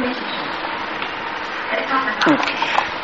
اوكي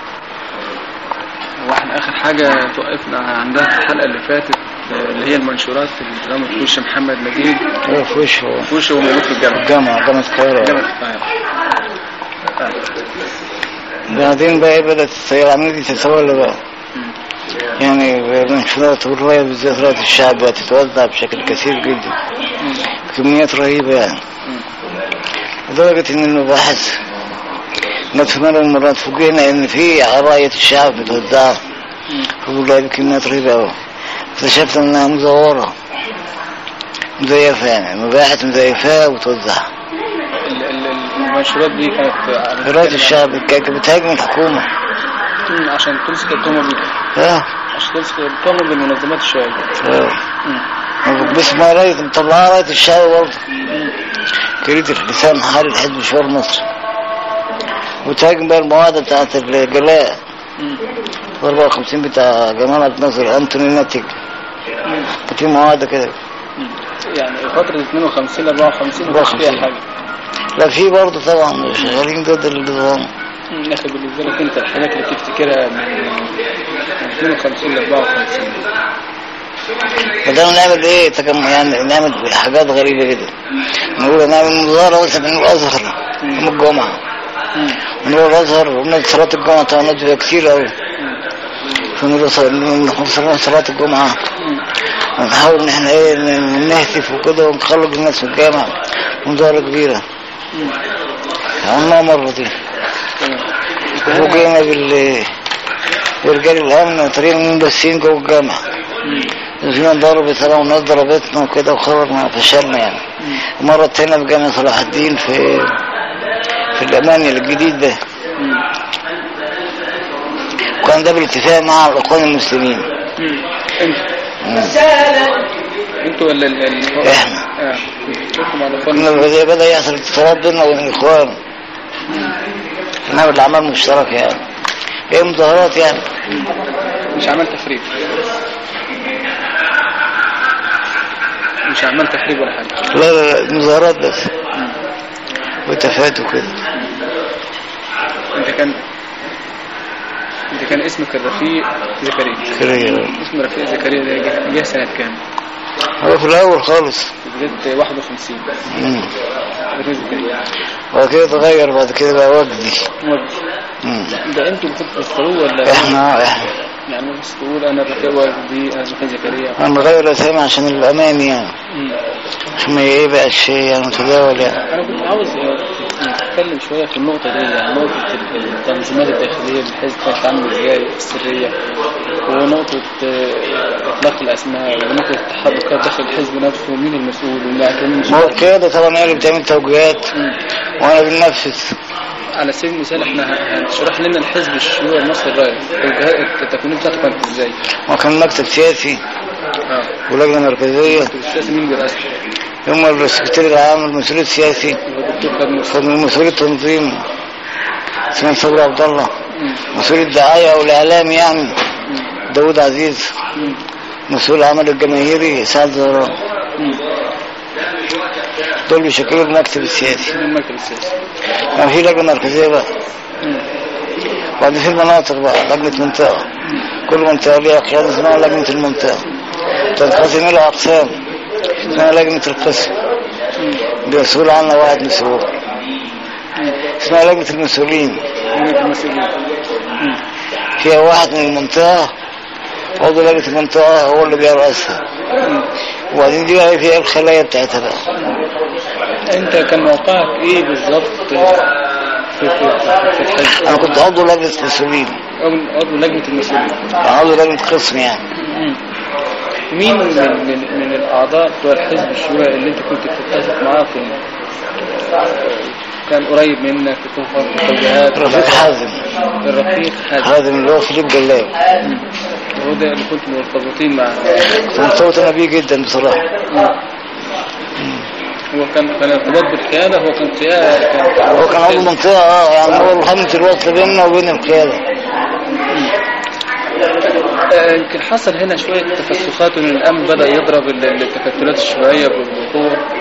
هو احنا اخر حاجة توقفنا عندها في الحلقة اللي فاتت آه، اللي هي المنشورات اللي رمت في وش محمد نجيب هو في وشه في وشه وهو موجود في الجامعة الجامعة جامعة القاهرة جامعة القاهرة آه. بعدين بقى إيه بدأت السيارة عملية تتولى بقى مم. يعني المنشورات والرواية بالذات رواية الشعب بقت تتوزع بشكل كثير جدا مم. كميات رهيبة يعني مم. لدرجة إن المباحث جت في مرة من المرات فوجئنا إن في رواية الشعب متوزعة مم. في والله بكميات رهيبة أوي اكتشفت إنها مزورة مزيفة يعني مباحث مزيفة وتوزعها ال- ال- المنشورات دي كانت على- رواية الشعب كانت بتهاجم الحكومة مم. عشان تمسك التهمة بيه اه عشان تمسك التهمة بالمنظمات الشعبية اه مم. بس ما راية مطلعها راية الشعب برضه مم. كريت لسان حال الحزب مشوار مصر وتهاجم بقى المعاهدة بتاعت الجلاء مم. 54 بتاع جمال عبد الناصر أنتوني ناتج مم. كانت في معاهدة كده مم. يعني فترة 52 ل 54 ما كانش فيها 54. حاجة لا في برضه طبعا شغالين ضد النظام مم. يا اخي بالنسبة لك انت الحاجات اللي تفتكرها من من 52 ل 54 بدأنا نعمل ايه تكم يعني نعمل حاجات غريبة كده نقول نعمل مظاهرة مثلا من الأزهر يوم الجمعة مم. ونقول الأزهر ونادي صلاة الجمعة طبعا فيها كتير أوي مم. فنقول صلاة صلاة الجمعة مم. ونحاول ان احنا ايه ن- نهتف وكده ونخرج الناس من الجامعة مظاهرة كبيرة مم. عملناها مرة دي تمام فوجئنا بال برجال الأمن وطريقنا منبسين جوه الجامعة مم. فينا ضرب طبعا والناس ضربتنا وكده وخرجنا فشلنا يعني مم. مرة تانية في جامعة صلاح الدين في في الأماني الجديد ده مم. وكان ده بالاتفاق مع الإخوان المسلمين مم. انت مم. انتوا ولا ال ال إحنا. اه كنتوا مع الاخوان كنا بدأ بدأ يحصل اتصالات بيننا وبين الإخوان نعمل أعمال مشتركة يعني هي مظاهرات يعني مش عمل تخريب مش عمل تخريب ولا حاجة لا لا لا مظاهرات بس مم. وتفات وكده انت كان انت كان اسمك الرفيق زكريا كده اسم رفيق زكريا ده جه- جه سنة كام؟ هو في الأول خالص في بداية 51 مم. رفيق زكريا وبعد كده اتغير بعد كده بقى وجدي وجدي. مم. ده انتوا اللي كنتوا بتختاروه ولا احنا احنا يعني بس تقول انا رفيق وجدي انا رفيق زكريا هنغير اسامي عشان الامان يعني مم. عشان ما ايه بقى الشيء يعني متداول يعني انا كنت عاوز نتكلم شويه في النقطه دي يعني نقطه ال- التنظيمات الداخليه للحزب كانت عامله ازاي السريه ونقطه آه، اطلاق الاسماء ونقطه التحركات داخل الحزب نفسه ومين المسؤول ومين كان ما هو المسؤول القيادة طبعا هي اللي بتعمل توجيهات مم. وانا بننفذ على سبيل المثال احنا ه- هنشرح لنا الحزب الشيوعي المصري الرايد الجهات التكوين بتاعته كانت ازاي؟ ما كان مكتب سياسي اه ولجنة مركزية السياسي مين بيرأسه؟ هم السكرتير العام المسؤول السياسي هو الدكتور خالد مرسي كان مسؤول التنظيم اسمه صبري عبد الله مم. مسؤول الدعاية او الاعلام يعني مم. داود عزيز مم. مسؤول العمل الجماهيري سعد زهران مم. دول بيشكلوا المكتب السياسي مين المركز السياسي؟ كان في لجنة مركزية بقى مم. وبعدين في المناطق بقى لجنة منطقة كل منطقة ليها قيادة اسمها لجنة المنطقة تنقسم إلى أقسام اسمها لجنة القسم مم. مسؤول عنها واحد مسؤول مم. اسمها لجنة المسؤولين مين المسؤولين؟ مم. فيها واحد من المنطقة عضو لجنة المنطقة هو اللي بيرأسها مم. وبعدين دي بقى فيها الخلايا بتاعتها بقى انت كان موقعك ايه بالظبط في في في الحزب أنا كنت عضو لجنة مسؤولين عضو عضو لجنه المسؤولين عضو لجنة قسم يعني مم. مين من من من الاعضاء بتوع الحزب الشيوعي اللي انت كنت بتتفق معاه في كان قريب منك بتوفر توجيهات رفيق حازم الرفيق حازم حازم اللي هو فيليب جلاب مم. هو ده اللي كنت مرتبطين معاه كنت مرتبط أنا بيه جدا بصراحة مم. هو كان كان ارتباط بالقياده هو كان قياده كان هو كان عضو منطقة اه يعني هو همة الوصل بيننا وبين القيادة آه، يمكن حصل هنا شوية تفسخات وان الأمن بدأ يضرب ال- التكتلات الشيوعية بالقوة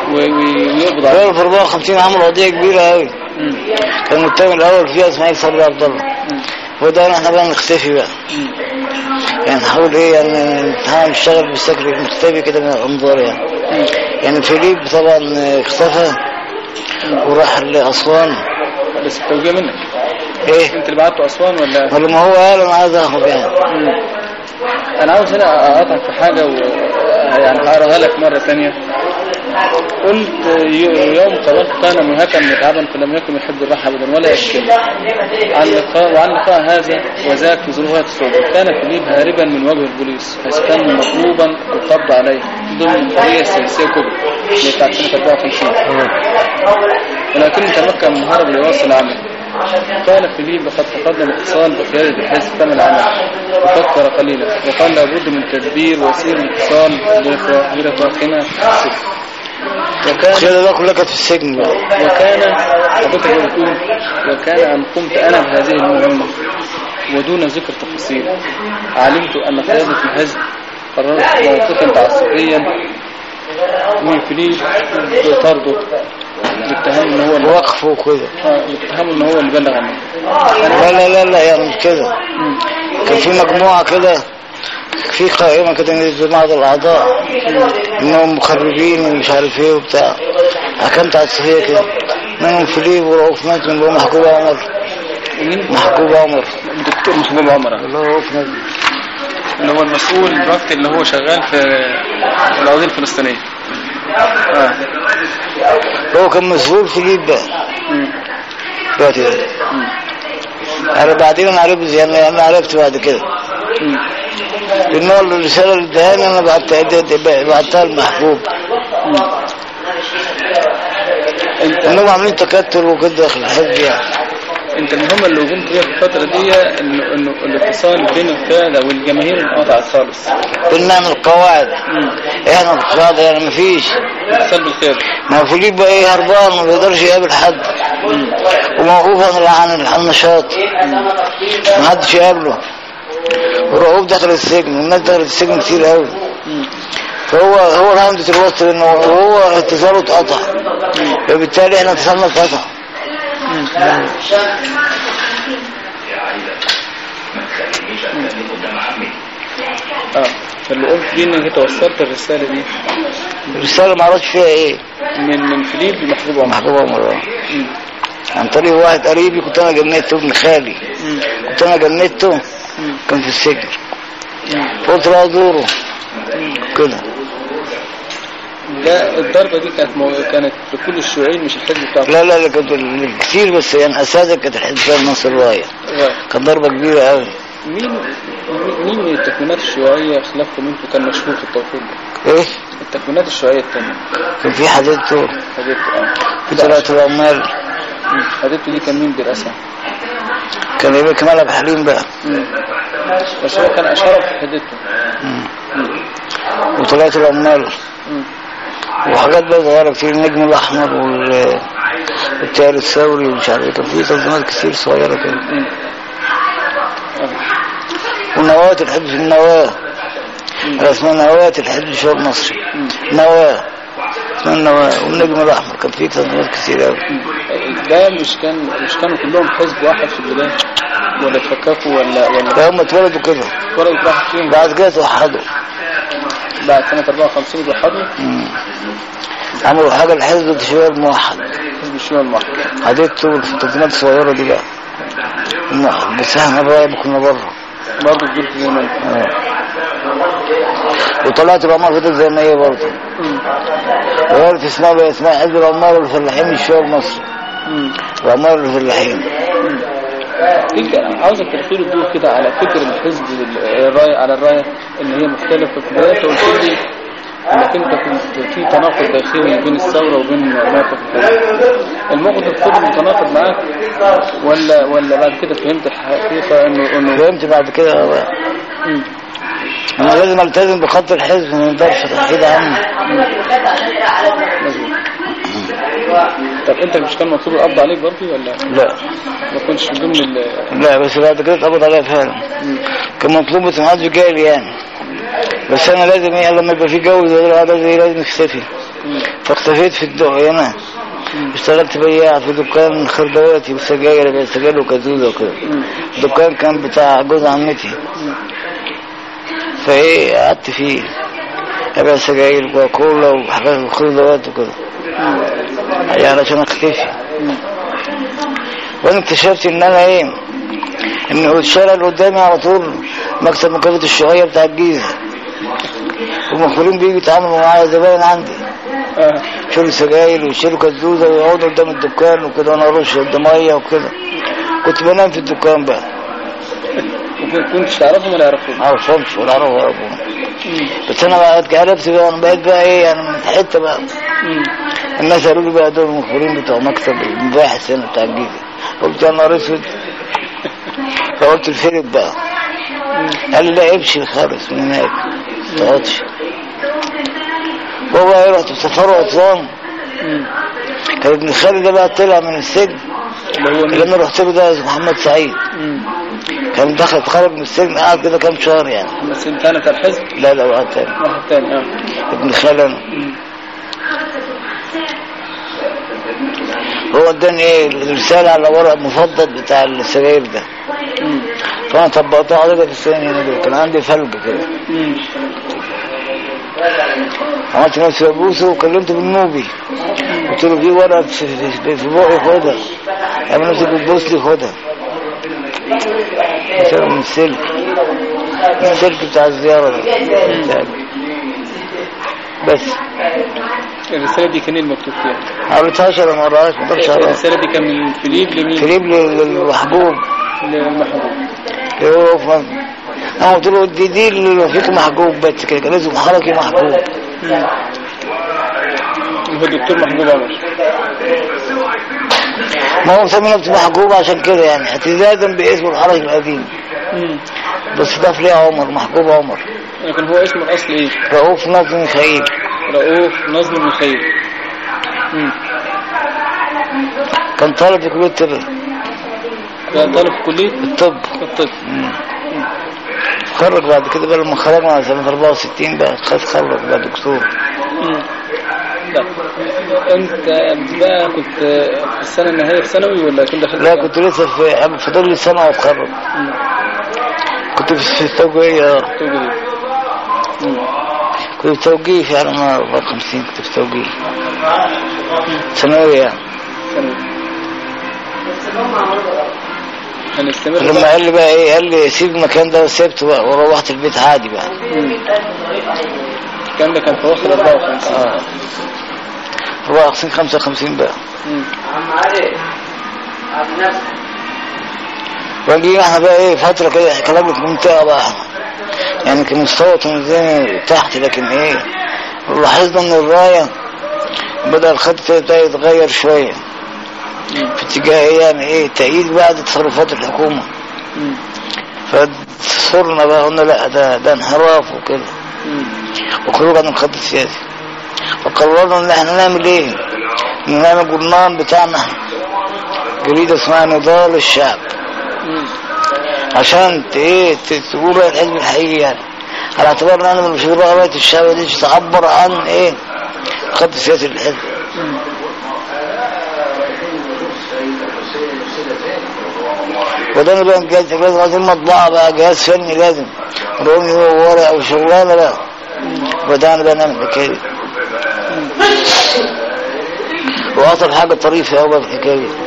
و- و- ويقبض عليه في 54 عملوا قضية كبيرة قوي مم. كان المتهم الأول فيها إسماعيل صبري عبد الله مم. وده احنا بقى نختفي بقى مم. يعني نحاول ايه يعني نحاول نشتغل بالشكل مختفي كده من الانظار يعني مم. يعني فيليب طبعا اختفى وراح لأسوان بس التوجيه منك ايه انت اللي بعته اسوان ولا ولا ما هو قال انا عايز اخد يعني مم. انا عاوز هنا اقطعك في حاجه و يعني هقراها لك مره ثانيه قلت ي- يوم قابلت كان منهكا متعبا فلم يكن يحب الراحه ابدا ولا يشكي عن لقاء وعن لقاء هذا وذاك في ظروف الصعوبة كان فيليب هاربا من وجه البوليس حيث كان مطلوبا القبض عليه ضمن قضيه سياسيه كبرى اللي بتاعت سنه 54 ولكن تمكن من الهرب ليواصل عمله قال فيليب لقد تقدم اتصال بقيادة الحزب تم العمل وفكر قليلا وقال لابد من تدبير وسيل الاتصال لإخوة- لإخواتنا في السجن وكان القيادة ده كلها كانت في السجن بقى وكان حضرتك بتقول وكان أن قمت أنا بهذه المهمة ودون ذكر تفاصيل علمت أن قيادة الحزب قررت موقفا تعصبيا من فيليب بطرده باتهام ان هو اللي وقف وكده آه، باتهام ان هو اللي بلغ عنه لا لا لا لا يعني مش كده مم. كان في مجموعة كده في قائمة كده من بعض الأعضاء إنهم مخربين ومش عارف إيه وبتاع حكمت على الصفية كده منهم فيليب ورؤوف نجم اللي هو محجوب عمر ومين محجوب عمر الدكتور محبوب عمر اللي هو رؤوف نجم اللي هو المسؤول دلوقتي اللي هو شغال في القضيه الفلسطينيه اه هو كان مسؤول فيليب بقى مم. دلوقتي ده مم. أنا بعدين أنا عرفت يعني أنا عرفت بعد كده مم. لأن هو الرسالة اللي اداني أنا بعتها بعتها المحبوب مم. انت إنهم عاملين تكتل وكده داخل الحزب يعني انت المهمه اللي قمت بيها في الفتره دي انه انه الاتصال بين القياده والجماهير انقطع خالص كنا نعمل قواعد مم. احنا اقتصاد يعني مفيش الاتصال بالقياده ما هو فيليب بقى ايه هربان ما بيقدرش يقابل حد مم. وموقوف عن عن عن النشاط ما حدش يقابله ورؤوف دخل السجن والناس دخلت السجن كتير قوي مم. فهو هو الهمزة الوصل انه هو اتصاله اتقطع فبالتالي احنا اتصالنا اتقطع مم. اه فاللي قمت بيه انك انت وصلت الرساله دي الرسالة ما عرفتش فيها ايه من من فيليب لمحبوب عمر محبوب عمر آه. مم. عن طريق واحد قريبي كنت انا جنيته ابن خالي مم. كنت انا جنيته مم. كان في السجن مم. قلت له ادوره كده ده الضربه دي كانت مو... كانت لكل الشيوعيين مش الحزب بتاعهم لا لا لا كانت كتير بس يعني اساسا كانت الحزب فيها النصر راية آه. كانت ضربة كبيرة قوي مين مين من التكوينات الشيوعيه خلافكم انتوا كان مشهور في التوفيق ده ايه التكوينات الشيوعيه الثانيه كان في حديدته حديث اه في طلعت العمال مم. حديث دي كان مين بيرأسها كان يبقى كمال ابو حليم بقى مم. بس هو كان اشهر في حدته مم. مم. وطلعت العمال مم. وحاجات بقى صغيرة كتير النجم الأحمر وال والتيار الثوري ومش عارف ايه كان في تنظيمات كتير صغيرة كده مم. آه. والنواة الحزب في النواة اسمها نواة الحزب الشباب المصري مم. نواة اسمها النواة والنجم الأحمر كان في تنظيمات كتير أوي ده مش كان مش كانوا كلهم حزب واحد في البداية ولا اتفككوا ولا ولا ده هم اتولدوا كده اتولدوا واحد فيهم بعد كده توحدوا بعد سنة 54 اتوحدوا مم. عملوا حاجة الحزب الشباب الموحد حزب الشيوعي المحكم عديته في التنظيمات الصغيرة دي بقى الموحد. بس احنا بقى كنا بره برضه فضلت زي ما انت اه. وطلعت العمار فضلت زي ما هي برضه مم. غيرت اسمها بقى اسمها حزب العمار والفلاحين الشباب المصري مم. العمار والفلاحين مم. انت عاوزك تلقي له الضوء كده على فكر الحزب الراية على الراية ان هي مختلفة في البداية انت قلت لي انك انت كنت في تناقض داخلي بين الثورة وبين موقف الحزب الموقف فضل متناقض معاك ولا ولا بعد كده فهمت الحقيقة انه انه فهمت بعد كده بقى مم. انا لازم التزم بخط الحزب ما نقدرش تحيد عنه مظبوط طب انت مش كان مطلوب القبض عليك برضه ولا لا ما كنتش من ضمن ال لا بس بعد كده اتقبض عليها فعلا مم. كان مطلوب بس ما حدش جاي لي يعني بس انا لازم ايه لما يبقى في جو زي ده لازم لازم اختفي مم. فاختفيت في الدق هنا مم. اشتغلت بياع في دكان خردواتي وسجاير بقى سجاير وكازوزة وكده مم. الدكان كان بتاع جوز عمتي فايه قعدت فيه ابيع سجاير وكولا وحاجات وخردوات وكده مم. يعني عشان اختفي مم. وانا اكتشفت ان انا ايه ان الشارع اللي قدامي على طول مكتب مكافحة الشقية بتاع الجيزة والمخبرين بيجوا يتعاملوا معايا زباين عندي اه يشيلوا سجاير ويشيلوا كزوزة ويقعدوا قدام الدكان وكده وانا ارش قدام مية وكده كنت بنام في الدكان بقى وكنت كنتش تعرفهم ولا يعرفوك ما اعرفهمش ولا اعرف ولا ابوهم مم. بس انا بقى عرفت بقى انا بقيت بقى ايه يعني من حته بقى مم. الناس قالوا لي بقى دول المخبرين بتوع مكتب المباحث هنا بتاع الجيزه قلت يا نهار اسود فقلت الفرد بقى قال لي لا امشي خالص من هناك ما تقعدش هو بقى رحت سفر اسوان مم. كان ابن خالي ده بقى طلع من السجن اللي هو اللي مين؟ انا رحت له ده اسمه محمد سعيد مم. كان دخل اتخرج من السجن قعد كده كام شهر يعني بس انت انا بتاع الحزب لا لا واحد تاني واحد تاني اه ابن خالي انا مم. هو اداني ايه الرسالة على ورق مفضل بتاع السجاير ده مم. فانا طبقتها على في السنة هنا كده كان عندي فلج كده مم. عملت نفسي ببوسه وكلمته بالنوبي قلت له في ورقة في, في, في بوقي خدها عمل نفسك بتبوس لي خدها قلت له من السلك من السلك بتاع الزيارة ده بتاعي. بس الرسالة دي كان ايه المكتوب فيها؟ ما قريتهاش انا ما قريتهاش ما اقدرش اقراها الرسالة دي كان من فيليب لمين؟ كريم للمحبوب للمحبوب اللي هو في مصر. انا قلت له دي دي اللي فيك محجوب بس كده كان اسمه حركي محجوب مم. هو الدكتور محبوب عمر ما هو مسمي نفسه محجوب عشان كده يعني اعتزازا باسمه الحركي القديم مم. بس ضاف ليه عمر محجوب عمر لكن هو اسمه الأصل ايه؟ رؤوف ناصر ميخائيل رؤوف نظم مخيل مم. كان طالب في كلية الطب كان طالب في كلية الطب الطب خرج بعد كده بقى لما خرجنا سنة 64 بقى خد خرج بقى دكتور مم. لا انت بقى كنت في السنة النهائية في ثانوي ولا كنت دخلت لا كنت لسه في فاضل لي سنة واتخرج مم. كنت في التوجيهية توجد مم. كنت في توجيه فعلا انا 54 كنت في توجيه ثانوية يعني ثانوي هنستمر لما بقى قال لي بقى ايه قال لي سيب المكان ده وسيبته بقى وروحت البيت عادي بقى مم. الكلام ده كان في اواخر 54 اه 54 55 بقى مم. وجينا احنا بقى ايه فترة كده كلام في منطقة بقى احنا يعني كمستوى تنظيمي تحت لكن ايه لاحظنا ان الراية بدأ الخط ده يتغير شوية مم. في اتجاه ايه يعني ايه تأييد بعد تصرفات الحكومة مم. فصرنا بقى قلنا لا ده ده انحراف وكده مم. وخروج عن الخط السياسي فقررنا ان احنا نعمل ايه ان نعمل جرنان بتاعنا جريدة اسمها نضال الشعب مم. عشان ت- ايه ت- تقول رأي الحزب الحقيقي يعني على اعتبار ان انا مش رغبة الشعب دي تعبر عن ايه الخط السياسي للحزب مم. وده انا بقى جهاز لازم عايزين مطبعة بقى جهاز فني لازم روني هو ورق او شغلانة بقى بدأنا بقى نعمل الحكاية دي وأصل حاجة طريفة أوي بقى في الحكاية دي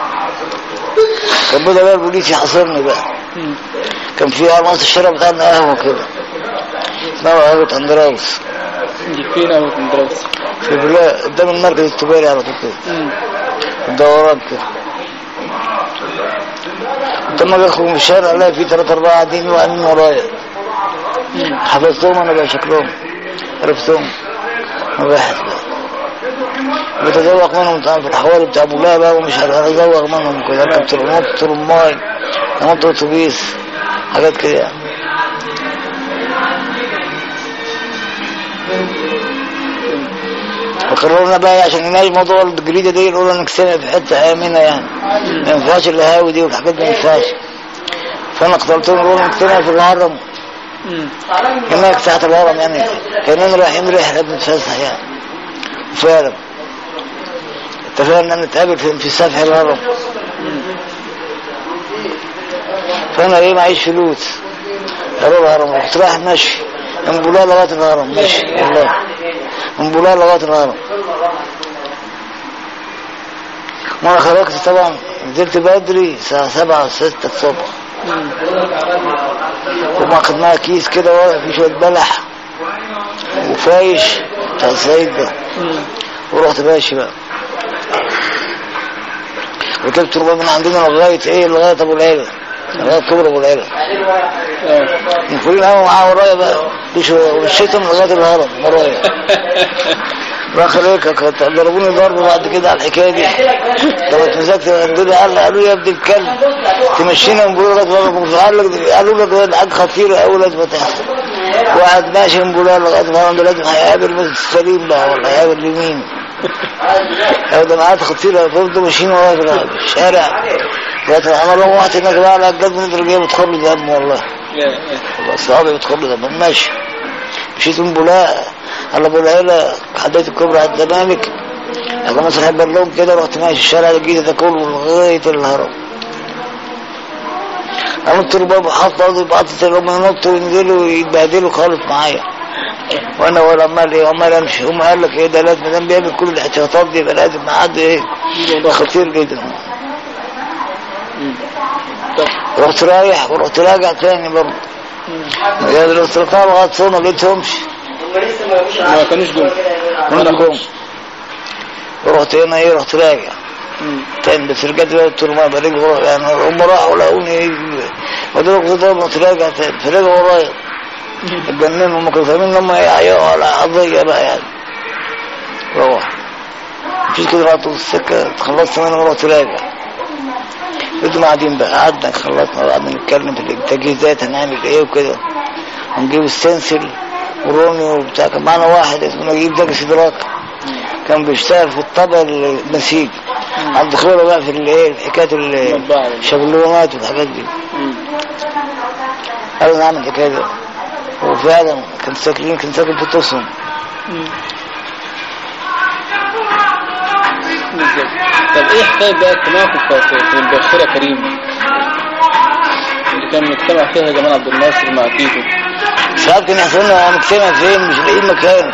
كان بدأ بقى البوليس يحاصرني بقى مم. كان في على نص الشارع بتاعنا قهوة كده اسمها قهوة أندراوس دي فين اهو في الدراسة في بلا قدام المركز التجاري على طول كده مم. في الدوران كده كنت لما بخرج من الشارع الاقي في ثلاثة أربعة قاعدين وقاعدين ورايا مم. حفظتهم أنا بقى شكلهم عرفتهم مباحث بقى بتذوق منهم طبعا في الحوالي بتاع ابو لهب بقى ومش هتذوق منهم كده ركبت رموت ترماي نمط اتوبيس حاجات كده يعني فقررنا بقى عشان نناقش موضوع الجريدة دي نقول نكسرها في حتة آمنة يعني ما ينفعش القهاوي دي والحاجات دي ما ينفعش فأنا اخترتهم نقول نكسرها في الهرم مم. هناك تحت الهرم يعني كاننا رايحين رحلة بنتفسح يعني فعلا اتفقنا نتقابل في, في سفح الهرم فانا ايه معيش فلوس اروح الهرم رحت رايح ماشي من بولاق لغايه الهرم ماشي والله من بولاق لغايه الهرم وانا خرجت طبعا نزلت بدري الساعة سبعة أو ستة الصبح وماخد معايا كيس كده ورق فيه شوية بلح وفايش بتاع الصعيد ده ورحت ماشي بقى ركبت ربع من عندنا لغاية ايه لغاية ابو العيلة لغاية كبر ابو العيلة اه المفروض قاموا معاه ورايا بقى مشوا مشيتهم لغاية الهرم ورايا راح عليك كنت ضربوني ضرب بعد كده على الحكايه دي طب انت مسكت الدنيا قال قالوا لي يا ابن الكلب تمشينا من بلاد قال لك قالوا لك ده حاجه خطيره قوي لازم تحصل واحد ماشي من بلاد لغايه ما عنده لازم هيقابل بس السليم بقى ولا هيقابل اليمين او ده معاد خطيره برضه ماشيين ورايا في الشارع لغايه ما عملوا واحد هناك بقى على الجد من الرجال بتخر لي دم والله اصحابي بتخر لي دم ماشي مشيت من بولاق على ابو العيلة عديت الكبرى على الزمالك اجي مصر حب اللوم كده رحت ماشي الشارع الجديد ده كله لغايه الهرم قامت الرباب حاطط ارضي بعضت هم ينطوا وينزلوا ويتبهدلوا خالص معايا وانا ولا عمال ايه عمال امشي هم قال لك ايه ده لازم ما دام بيعمل كل الاحتياطات دي يبقى لازم معاد ايه خطير جدا رحت رايح ورحت راجع تاني برضه يا رحت رفع لغايه صونا ما لقيتهمش ما كانوش جم من جم ورحت هنا ايه رحت راجع تاني بس رجعت بقى قلت له ما برجع يعني هم راحوا لقوني ودول كنت رحت راجع تاني فرجعوا ورايا اتجننوا هم كانوا فاهمين ان هم هيعيقوا على قضيه بقى يعني روح مفيش كده رحت السكه خلصت منهم ورحت راجع كنت قاعدين بقى قعدنا خلصنا وقعدنا نتكلم في التجهيزات هنعمل ايه وكده هنجيب السنسل وروني وبتاع كان معانا واحد اسمه نجيب ده سدراك كان بيشتغل في الطبع النسيج عنده خبره بقى في الايه حكايه المطبعة. الشابلونات والحاجات دي قال نعمل الحكايه دي وفعلا كان ساكنين كان ساكن في تصم بالظبط طب ايه حكايه بقى اجتماعكم في في- في الباخره كريم اللي كان مجتمع فيها جمال عبد الناصر مع تيتو ساعات كان يحصل لنا هنجتمع فين مش لاقيين مكان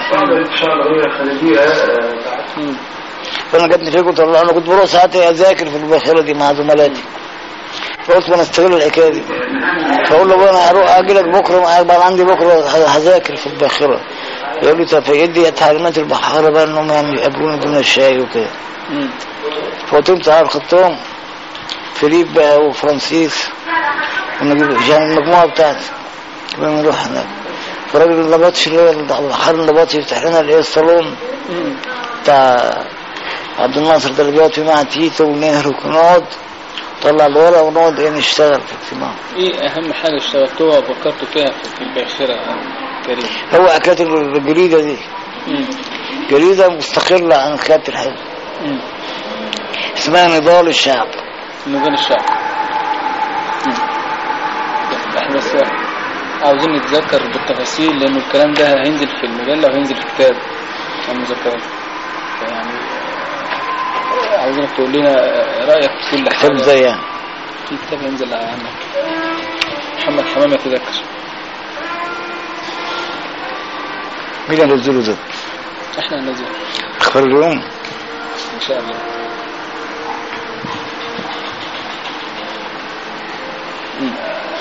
مم. فانا جاتني فيه كنت انا كنت بروح ساعات اذاكر في الباخره دي مع زملاتي فقلت ما انا استغل الحكايه دي فاقول له انا هروح اجي لك بكره بقى عندي بكره هذاكر في الباخره يقول لي طب يدي تعليمات البحاره بقى انهم يعني يقابلوني دون الشاي وكده مم. فقلت لهم تعال خدتهم فيليب بقى وفرانسيس ونجيب يعني المجموعه بتاعتي ونروح هناك فالراجل النبطشي اللي هو البحار النبطشي يفتح لنا الايه الصالون مم. بتاع عبد الناصر ده اللي بيقعد فيه مع تيتو ونهر ونقعد طلع الورق ونقعد ايه نشتغل في الاجتماع ايه اهم حاجه اشتغلتوها وفكرتوا فيها في في الباخره كريم هو حكايه الجريده دي مم. جريده مستقله عن كتابه الحزب مم. اسمها نضال الشعب نزول الشعب مم. احنا بس عاوزين نتذكر بالتفاصيل لانه الكلام ده هينزل في المجله وهينزل في كتاب المذكرات يعني عاوزينك تقول لنا رايك في كل كتاب حاجه زي يعني في كتاب ينزل عنك محمد حمام يتذكر مين اللي نزله ده؟ احنا هننزل اخبار اليوم ان شاء الله مم.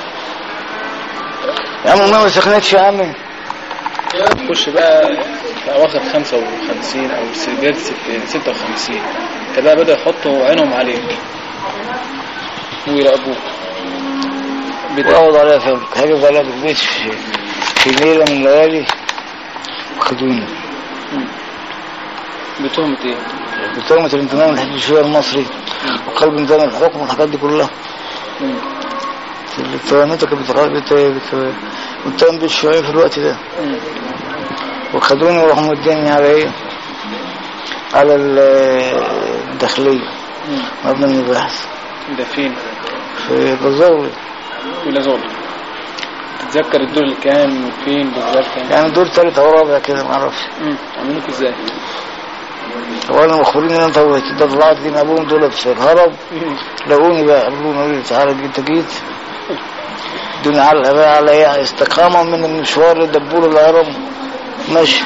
يا عم ما سخنتش يا عم خش بقى في اواخر 55 او بدايه 56 كده بقى بدأ يحطوا عينهم عليك ويراقبوك بدأ وقعد عليها فبرك هاجي عليها في البيت في, في ليله من الليالي وخدوني مم. بتهمة ايه؟ بتهمة الانتماء من الحزب الشيوعي المصري وقلب نظام الحكم والحاجات دي كلها مم. اللي اتهمتك بتغ- بت- بت- متهم بالشيوعية في الوقت ده مم. وخدوني وراحوا مديني على ايه على ال- الداخلية مم. مبنى المباحث ده فين؟ في الرزاوي ولا زول تتذكر الدور اللي كان وفين بالظبط يعني يعني دور تالت او رابع كده معرفش مم. عملوك ازاي؟ وانا مخبرين ان انت وهتبدا طلعت لي ابوهم دول في الهرب لقوني بقى قالوا قالوا لي تعالى انت جيت ادوني علقه بقى على ايه استقامه من المشوار دبوا لي الهرم ماشي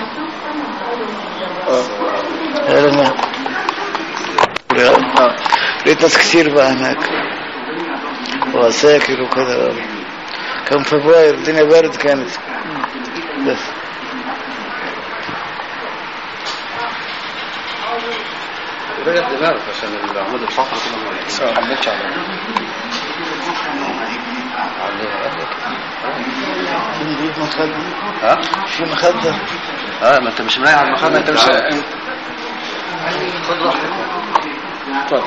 علم يعني اه لقيت ناس كتير بقى هناك وعساكر وكده كان فبراير الدنيا بارد كانت بس رجعت دماغك عشان العمود الفقري كده ما حملتش على في مخدة ها؟ في مخدة اه ما انت مش مريح على المخدة انت مش خد راحتك اتفضل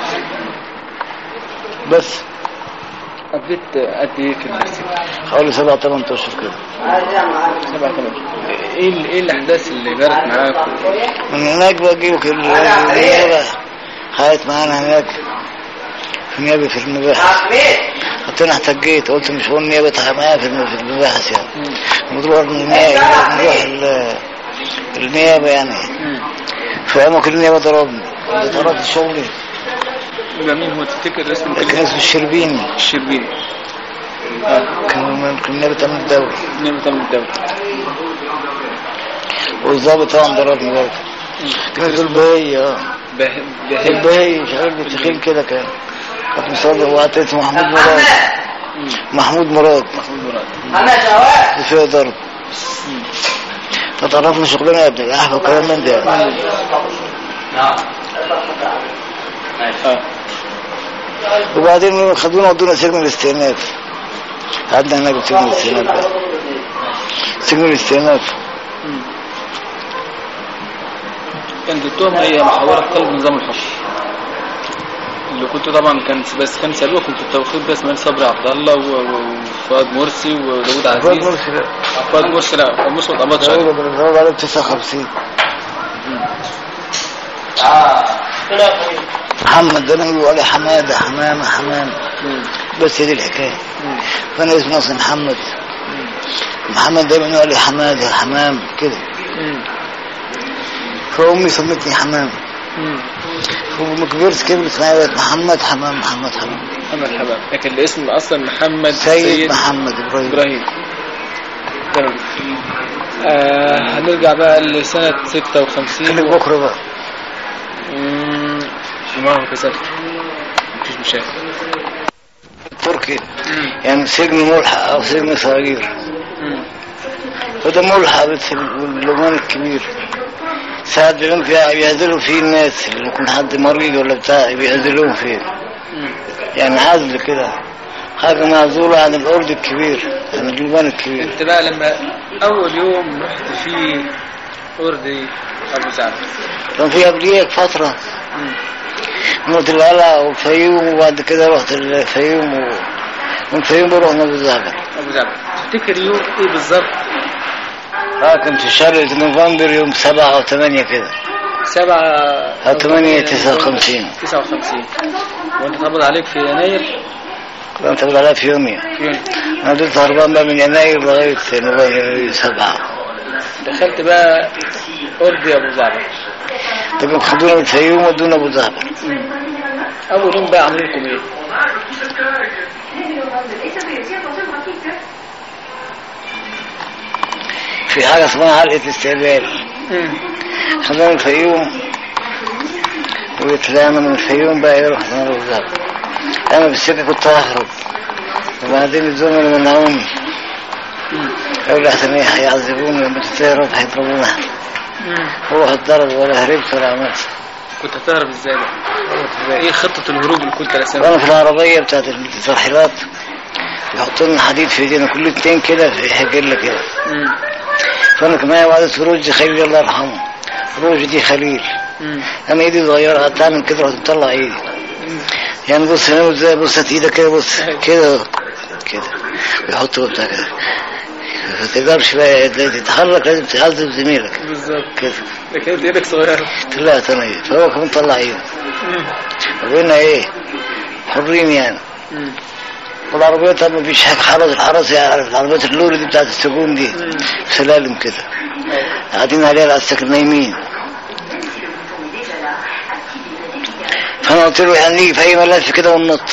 بس قضيت قد ايه في المكسيك؟ حوالي سبعة تمن اشهر كده سبعة ثمان ايه ال- ايه الاحداث اللي جرت معاك من هناك بقى جيبك النيابة حيات معانا هناك في نيابة في المباحث حتى انا احتجيت قلت مش هو النيابة معايا في الم- في المباحث يعني نروح النيابة نروح ال- النيابة يعني مم. فقاموا كل النيابة ضربني ضربت شغلي يبقى مين هو تفتكر اسمه كان اسمه الشربيني الشربيني اه كان كان نيابة امن الدولة نعمة امن الدولة والظابط طبعا ضربني برضه كان دول بهي اه به- به- البهي مش عارف تخيل كده كان كنت مصدق وقت اسمه محمود مراد مم. محمود مراد محمود مراد فيها ضرب فتعرفنا شغلنا يا ابن الاحبة وكلام من ده يعني. اه وبعدين خدونا ودونا سجن الاستئناف قعدنا هناك في سجن الاستئناف بقى. سجن الاستئناف مم. كانت التهمة هي محاولة قلب نظام الحكم اللي كنت طبعا كان بس كان سابقكم في التوقيت ده اسماعيل صبري عبد الله و- و- وفؤاد مرسي وداوود فؤاد عزيز مرسي لا فؤاد مرسي لا فؤاد مرسي ما اتقبضش داود عليه بن داود عليه 59 محمد ده بيقولوا عليه حماده حمامه حمام مم. بس هي دي الحكايه مم. فانا اسمي اصلا محمد محمد دايما يقول لي حماده حمام كده مم. فامي سمتني حمام مم. فلما كبرت كبرت معايا بقت محمد حمام محمد حمام محمد حمام لكن الاسم اصلا محمد سيد محمد ابراهيم ابراهيم تمام آه هنرجع بقى لسنة 56 خليك بكره بقى مم. ما هو كذلك مفيش مشاكل تركي يعني سجن ملحق او سجن صغير مم. وده ملحق بس اللومان الكبير ساعات بيكون فيها بيعزلوا فيه الناس اللي يكون حد مريض ولا بتاع بيعزلوهم فيه مم. يعني عزل كده حاجة معزولة عن الأرض الكبير عن اللبان الكبير انت بقى لما اول يوم رحت فيه اردي ابو زعبل كان في قبليك فترة مم. رحت القلعة والفيوم وبعد كده رحت الفيوم و... من الفيوم بروح أبو زعبل ابو زعبل تفتكر يوم ايه بالظبط اه كان في شهر نوفمبر يوم سبعة أو ثمانية كده سبعة أو ثمانية تسعة وخمسين تسعة وخمسين وانت قبض عليك في يناير كنت عليها في يومي في يونيو أنا فضلت هربان بقى من يناير لغاية نوفمبر سبعة دخلت بقى اردي ابو زعبل طب خدونا من الفيوم ودونا أبو زعبل اول يوم بقى عملوا لكم ايه في حاجة اسمها حلقة استقبال مم. خدونا من الفيوم وطلعنا من الفيوم بقى يروح أبو زعبل أنا بالسكة كنت ههرب وبعدين الزملاء منعوني مم. قالوا لي أحسن إيه هيعذبوني لما تتهرب هيضربونا مم. هو اتضرب ولا هربت ولا عملت كنت هتهرب ازاي بقى ايه خطة الهروب اللي كنت راسمها وانا في العربية بتاعت الترحيلات يحطوا لنا حديد في ايدينا كل اتنين كده في حجلة كده مم. فانا كان معايا واحدة روج خليل الله يرحمه روج دي خليل مم. انا ايدي صغيرة قعدت اعمل كده رحت مطلع ايدي مم. يعني بص هنا ازاي بص هات ايدك كده بص كده كده ويحطوا بتاع كده ما تقدرش بقى تتحرك لازم تعذب زميلك بالظبط كده لكن انت ايدك صغيرة طلعت انا ايدي فهو كمان طلع ايده مم. وقلنا ايه حرين يعني مم. والعربيات ما فيش حاجة حرس الحرس يعني العربيات اللوري دي بتاعت السجون دي سلالم كده أيوة. قاعدين عليها العساكر نايمين فانا قلت له يعني نيجي في اي ملف كده وننط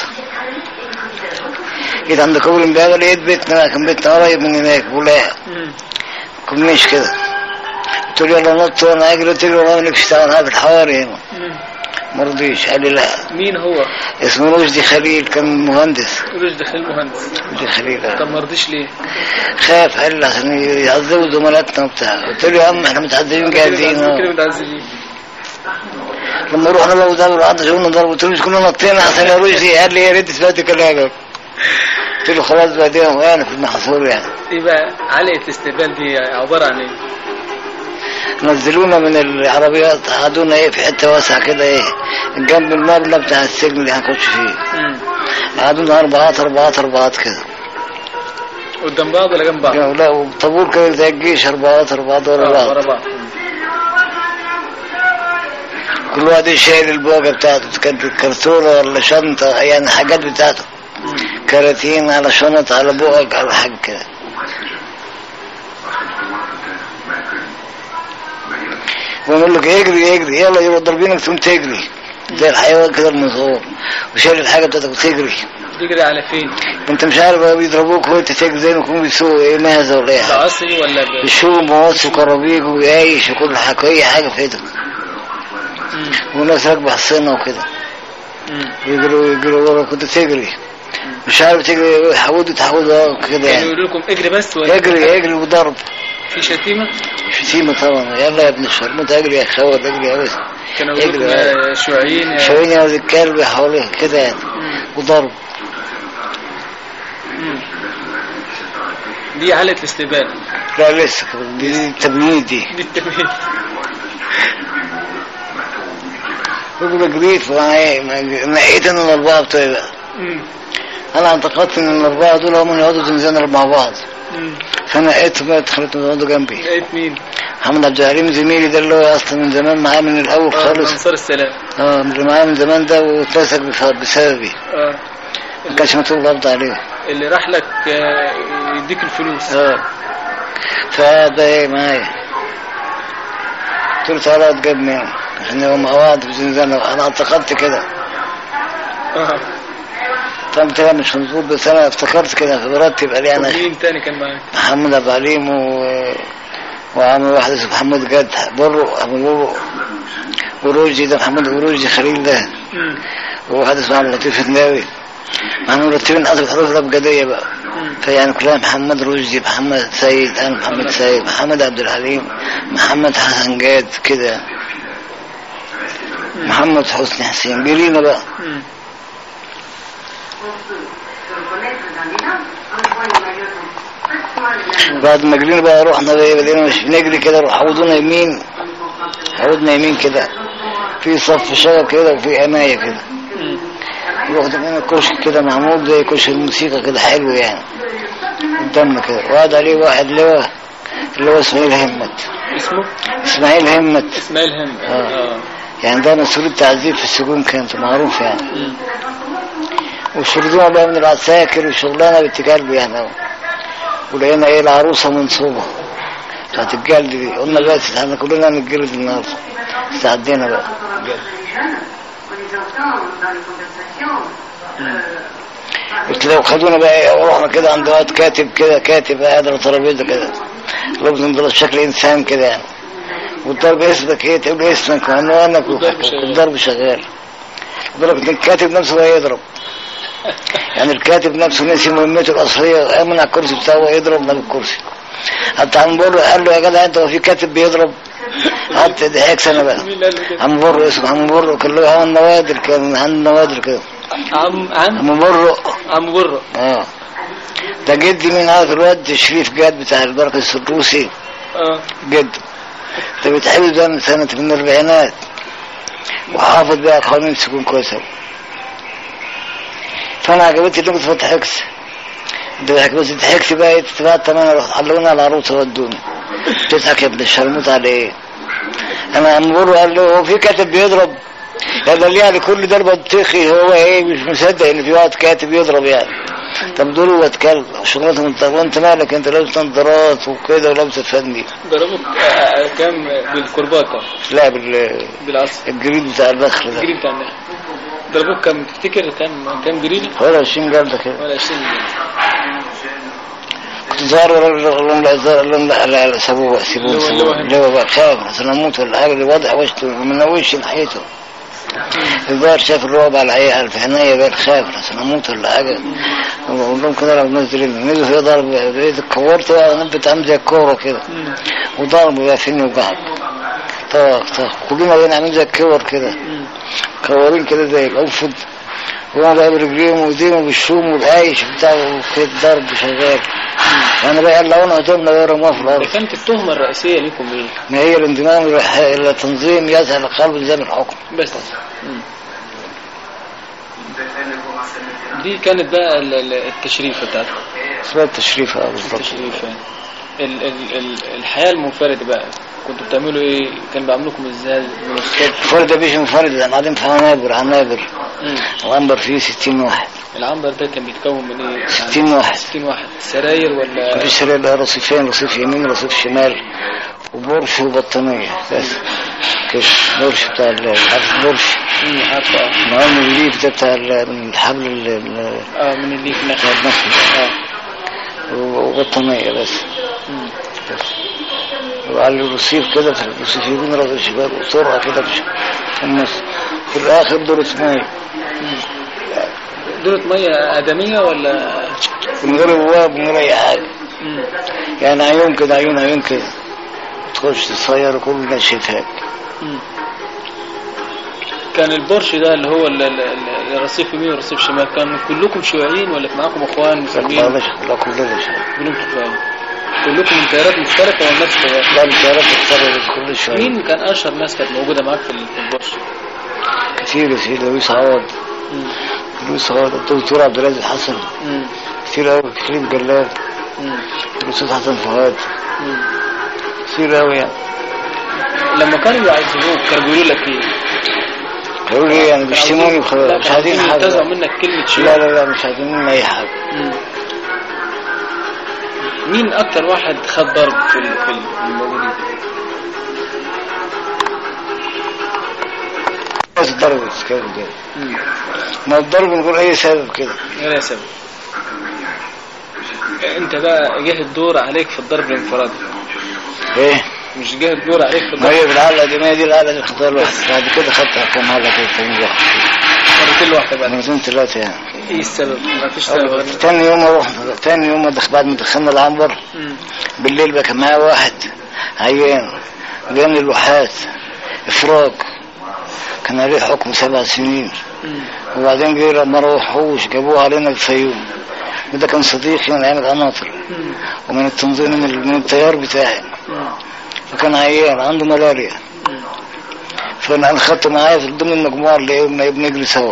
جيت عند كوبري امبابه لقيت بيتنا كان بيتنا قريب من هناك بولاق مم. كورنيش كده قلت له يلا نط وانا اجري قلت له والله مالكش دعوه انا في الحواري هنا مم. ما رضيش قال لي لا مين هو اسمه رشدي خليل كان مهندس رشدي خليل مهندس رشدي خليل آه. طب ما رضيش ليه خاف قال لي عشان يعذبوا زملاتنا وبتاع قلت له يا عم احنا متعذبين جاهزين كده أهو. متعذبين لما رحنا بقى ودار قعدنا شغلنا ضرب قلت له مش كنا نطينا عشان يا رشدي قال لي يا ريت سمعت كلامك قلت له خلاص بقى دي وقعنا في المحصول يعني ايه بقى علقة الاستقبال دي عبارة عن ايه نزلونا من العربيات قعدونا ايه في حته واسعه كده ايه جنب المبنى بتاع السجن اللي هنخش فيه مم. قعدونا اربعات اربعات اربعات كده قدام بعض ولا جنب بعض لا وطابور كده زي الجيش اربعات اربعات ورا آه، بعض ورا بعض كل واحد شايل البوجه بتاعته كانت كرتونه ولا شنطه يعني حاجات بتاعته كراتين على شنط على بوجك على حاجه كده ونقول لك اجري اجري يلا يبقى ضاربينك تقوم تجري زي الحيوان كده المصور وشايل الحاجه بتاعتك وتجري تجري على فين انت مش عارف بقى بيضربوك وانت تجري زي ما يكونوا بيسوقوا ايه مهزه ولا ايه حاجة. بعصري ولا ب... بيشوفوا مواد وكرابيج وعيش وكل حاجه اي حاجه في ايدك مم. وناس راكبه حصينه وكده مم. يجروا يجروا ورا كنت تجري مش عارف تجري يحودوا تحودوا كده كانوا يعني يقولوا لكم اجري بس ولا اجري اجري وضرب في شتيمة شتيمة طبعا يلا يا ابن الشرموت اجري يا خول اجري يا بس كانوا يقولوا لكم اجري يا شيوعيين يا شويني يا ولد الكلب حواليه كده يعني مم. وضرب مم. دي علقة الاستقبال لا لسه كمان. دي دي التمهيد دي دي التمهيد يقول لك جريت معايا ما- نقيت انا الاربعه بتوعي بقى مم. انا اعتقدت ان الاربعه دول هم اللي يقعدوا زنزانه مع بعض مم. فنقيتهم بقى خليتهم يقعدوا جنبي لقيت مين؟ محمد عبد الحليم زميلي ده اللي هو اصلا من زمان معايا من الاول اه خالص انصار السلام اه اللي معايا من زمان ده واتمسك بف- بسببي اه ما كانش مطلوب قبض عليه اللي راح لك آه، يديك الفلوس اه فده ايه معايا قلت له تعالى اقعد جنبي عشان يبقى مع بعض في زنزانة انا اعتقدت كده اه طبعا طلع مش مظبوط بس انا افتكرت كده فبرتب عليه طب انا مين تاني كان معاك؟ محمد ابو عليم و... وعامل واحد اسمه محمد جد برو ابو برو وروجي ده محمد وروجي خليل ده مم. وواحد اسمه عبد اللطيف الناوي احنا مرتبين قصر الحروف الابجديه بقى مم. فيعني كلها محمد رشدي محمد سيد انا محمد سيد محمد عبد الحليم محمد حسن جاد كده محمد حسني حسين جرينا بقى مم. بعد ما جرينا بقى رحنا بقى بدينا مش بنجري كده روح عودونا يمين عودنا يمين كده في صف شجر كده وفي عناية كده مم. رحت هنا كشك كده معمول زي كشك الموسيقى كده حلو يعني قدامنا كده وقعد عليه واحد لواء اللي هو اسماعيل همت اسمه اسماعيل همت اسماعيل هم آه. اه يعني ده مسؤول التعذيب في السجون كانت معروف يعني مم. وشردونا بقى من العساكر وشغلانه بالتجلب يعني أهو. ولقينا ايه العروسه منصوبه بتاعت الجلد دي قلنا بس احنا كلنا نتجلد النهارده استعدينا بقى قلت له خدونا بقى ايه ورحنا كده عند واد كاتب كده كاتب قاعد على ترابيزه كده لابس نضاره شكل انسان كده يعني والضرب اسمك ايه تقول له اسمك وعنوانك والضرب شغال. والضرب شغال لدرجه ان الكاتب نفسه بقى يضرب يعني الكاتب نفسه نسي مهمته الاصليه قام من على الكرسي بتاعه يضربنا بالكرسي حتى عم بره قال له يا جدع انت هو في كاتب بيضرب قعدت ضحك سنه بقى مين اللي قال له كده؟ عم بره اسمه عم بره كان له عم نوادر كان عنده نوادر كده عم عم عم بره عم برة اه ده جدي مين عارف الواد شريف جاد بتاع البركة السدوسي اه جد ده بيتحبس بقى من سنة من الأربعينات وحافظ بقى قانون السجون كويس أوي فأنا عجبتني لغة فتح حكس ده ضحك بس ضحكت بقى ايه تتبعت انا رحت علقوني على العروسة ودوني تضحك يا ابن الشرموط على ايه انا عم بقول له قال له هو في كاتب بيضرب قال له ليه يعني كل ضربة تخي هو ايه مش مصدق ان في واحد كاتب يضرب يعني طب دول هو اتكلم شغلتهم انت وانت مالك انت لابس نظارات وكده ولابس فندي ضربوك آه، آه، كام بالكرباطة لا بال بالعصر الجريد بتاع البخر ده الجري بتاع النخل ضربوك كم تفتكر كم كم جريمة ولا 20 جلدة كده ولا 20 جريمة كنت زار ولا لهم لا زار لهم لا لا لا سابوه بقى سيبوه اللي هو- اللي هو سيبوه هنا. اللي هو بقى خاف عشان اموت ولا حاجة اللي واضح وشه من وش ناحيته الظاهر شاف الرعب على عيال في عينيا بقى خاف عشان اموت ولا حاجة بقول لهم كده لو نزل نزل في ضرب بقيت اتكورت بقى نبت عامل زي الكورة كده مم. وضرب بقى فيني وقعد طخ طخ كلنا بقينا عاملين زي الكور كده مم. كورين كده زي الأنفد وانا بقى برجليهم وايديهم بالشوم والعايش بتاع وكده ضرب شغال وانا بقى لو انا هتمنى غير رماه في ده الارض كانت التهمة الرئيسية ليكم ايه؟ ما هي الانضمام الى- الى تنظيم يسهل قلب الزام الحكم بس مم. دي كانت بقى ال- ال- التشريف بتاعتكم اسمها التشريف اه بالظبط التشريف يعني ال ال ال الحياة المنفردة بقى كنتوا بتعملوا ايه؟ كان بيعملوكم ازاي من الصبح؟ فرد بيش منفرد احنا قاعدين في عنابر عنابر مم. العنبر فيه 60 واحد العنبر ده كان بيتكون من ايه؟ يعني 60 واحد 60 واحد سراير ولا مفيش سرير بقى رصيفين رصيف يمين رصيف شمال وبرش وبطانية بس كده برش بتاع ال- عارف البرش مم، عارفة اه المهم الليف ده بتاع ال- من الحبل ال- ال- اه من الليف بتاع نفسه النخل اه وبطانية بس مم. وعلى الرصيف كده في الرصيف يمين رصيف شمال وطرقة كده في في النص في الآخر دورة مية دورة مية آدمية ولا من غير بواب من غير أي حاجة مم. يعني عيون كده عيون عيون كده تخش تصير كل الناس شايفاك مم. كان البرش ده اللي هو ال- ال- ال- الرصيف يمين والرصيف شمال كان كلكم شيوعيين ولا كان معاكم اخوان لا مسلمين لا لا كلنا شايف كلكم شيوعيين كلكم من تيارات مختلفة ولا نفس التيار لا الجارات بتتصرف كل شوية مين كان اشهر ناس كانت موجودة معاك في ال- في البرش كتير كتير لويس عوض مم. لويس عوض الدكتور عبد العزيز حسن مم. كتير قوي كريم جلال مم. الاستاذ حسن فؤاد مم. كتير قوي يعني لما كانوا يعذبوك كانوا بيقولوا لك ايه؟ قالوا لي يعني بيشتموني وخلاص لا مش عايزين كانوا حاجة ينتزعوا منك كلمة لا شيوعي لا لا مش عايزين مني أي حاجة مم. مين اكتر واحد خد ضرب في ال- في الموجودين؟ بس الضرب كده كده مم. ما الضرب من غير أي سبب كده غير سبب انت بقى جه الدور عليك في الضرب الانفرادي إيه مش جه الدور عليك في ما الضرب هي بالعلقة دي ما هي دي العلقة دي خدتها الواحد بعد كده خدتها كم علقة كده تاني واحد مرتين واحدة بقى مرتين ثلاثة يعني ايه السبب؟ ما فيش سبب غير تاني يوم اروح تاني يوم أدخل بعد ما دخلنا العنبر مم. بالليل بقى كان معايا واحد عيان جاني الواحات افراج كان عليه حكم سبع سنين مم. وبعدين جه لما روحوش جابوه علينا الفيوم وده كان صديقي من ايام القناطر مم. ومن التنظيم من, ال- من التيار بتاعي مم. فكان عيان عنده ملاريا مم. فانا أنا خدته معايا في ضمن المجموعه اللي إيه بن- بنجري سوا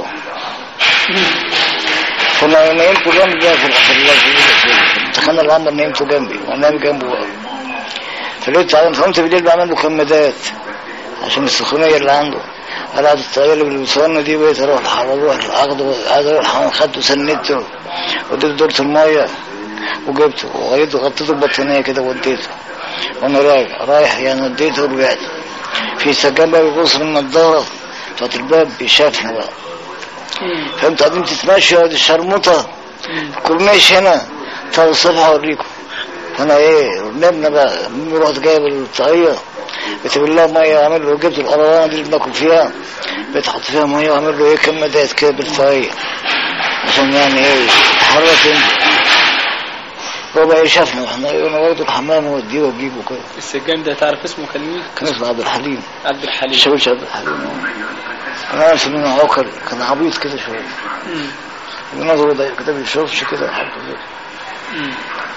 فانا نمت جنبي بقى في ال- في ال- في ال- دخلنا العنبر نمته جنبي ونام جنبه بقى فلقيت بعدين فهمت بالليل بعمل له كمادات عشان السخونيه اللي عنده قلعت الطريقه اللي بيوصلنا دي بقيت اروح اروح اخده عايز اروح خدته سنته وديته دورة الميه وجبته وغيرته غطيته ببطانيه كده وديته وانا رايح رايح يعني وديته ورجعت في سجان بقى بيبص من النضاره بتاعت الباب بيشافنا بقى مم. فانت قاعدين تتمشوا ودي الشرموطه مم. كورنيش هنا طب الصبح اوريكم انا ايه نمنا بقى رحت جايب الطاقيه كتب لها ميه وعامل له جبت القروانه دي اللي بناكل فيها بقيت احط فيها ميه وعامل له ايه كمادات كده بالطاقيه عشان يعني ايه حرك انت هو بقى يشافنا واحنا ايه انا واخده الحمام واديه واجيبه كده السجان ده تعرف اسمه كان مين؟ كان اسمه عبد الحليم عبد الحليم الشاويش عبد الحليم انا نفسي منه عوكر كان عبيط كده شويه مم. نظره ضيق كده بيشوفش كده حاجه كده مم.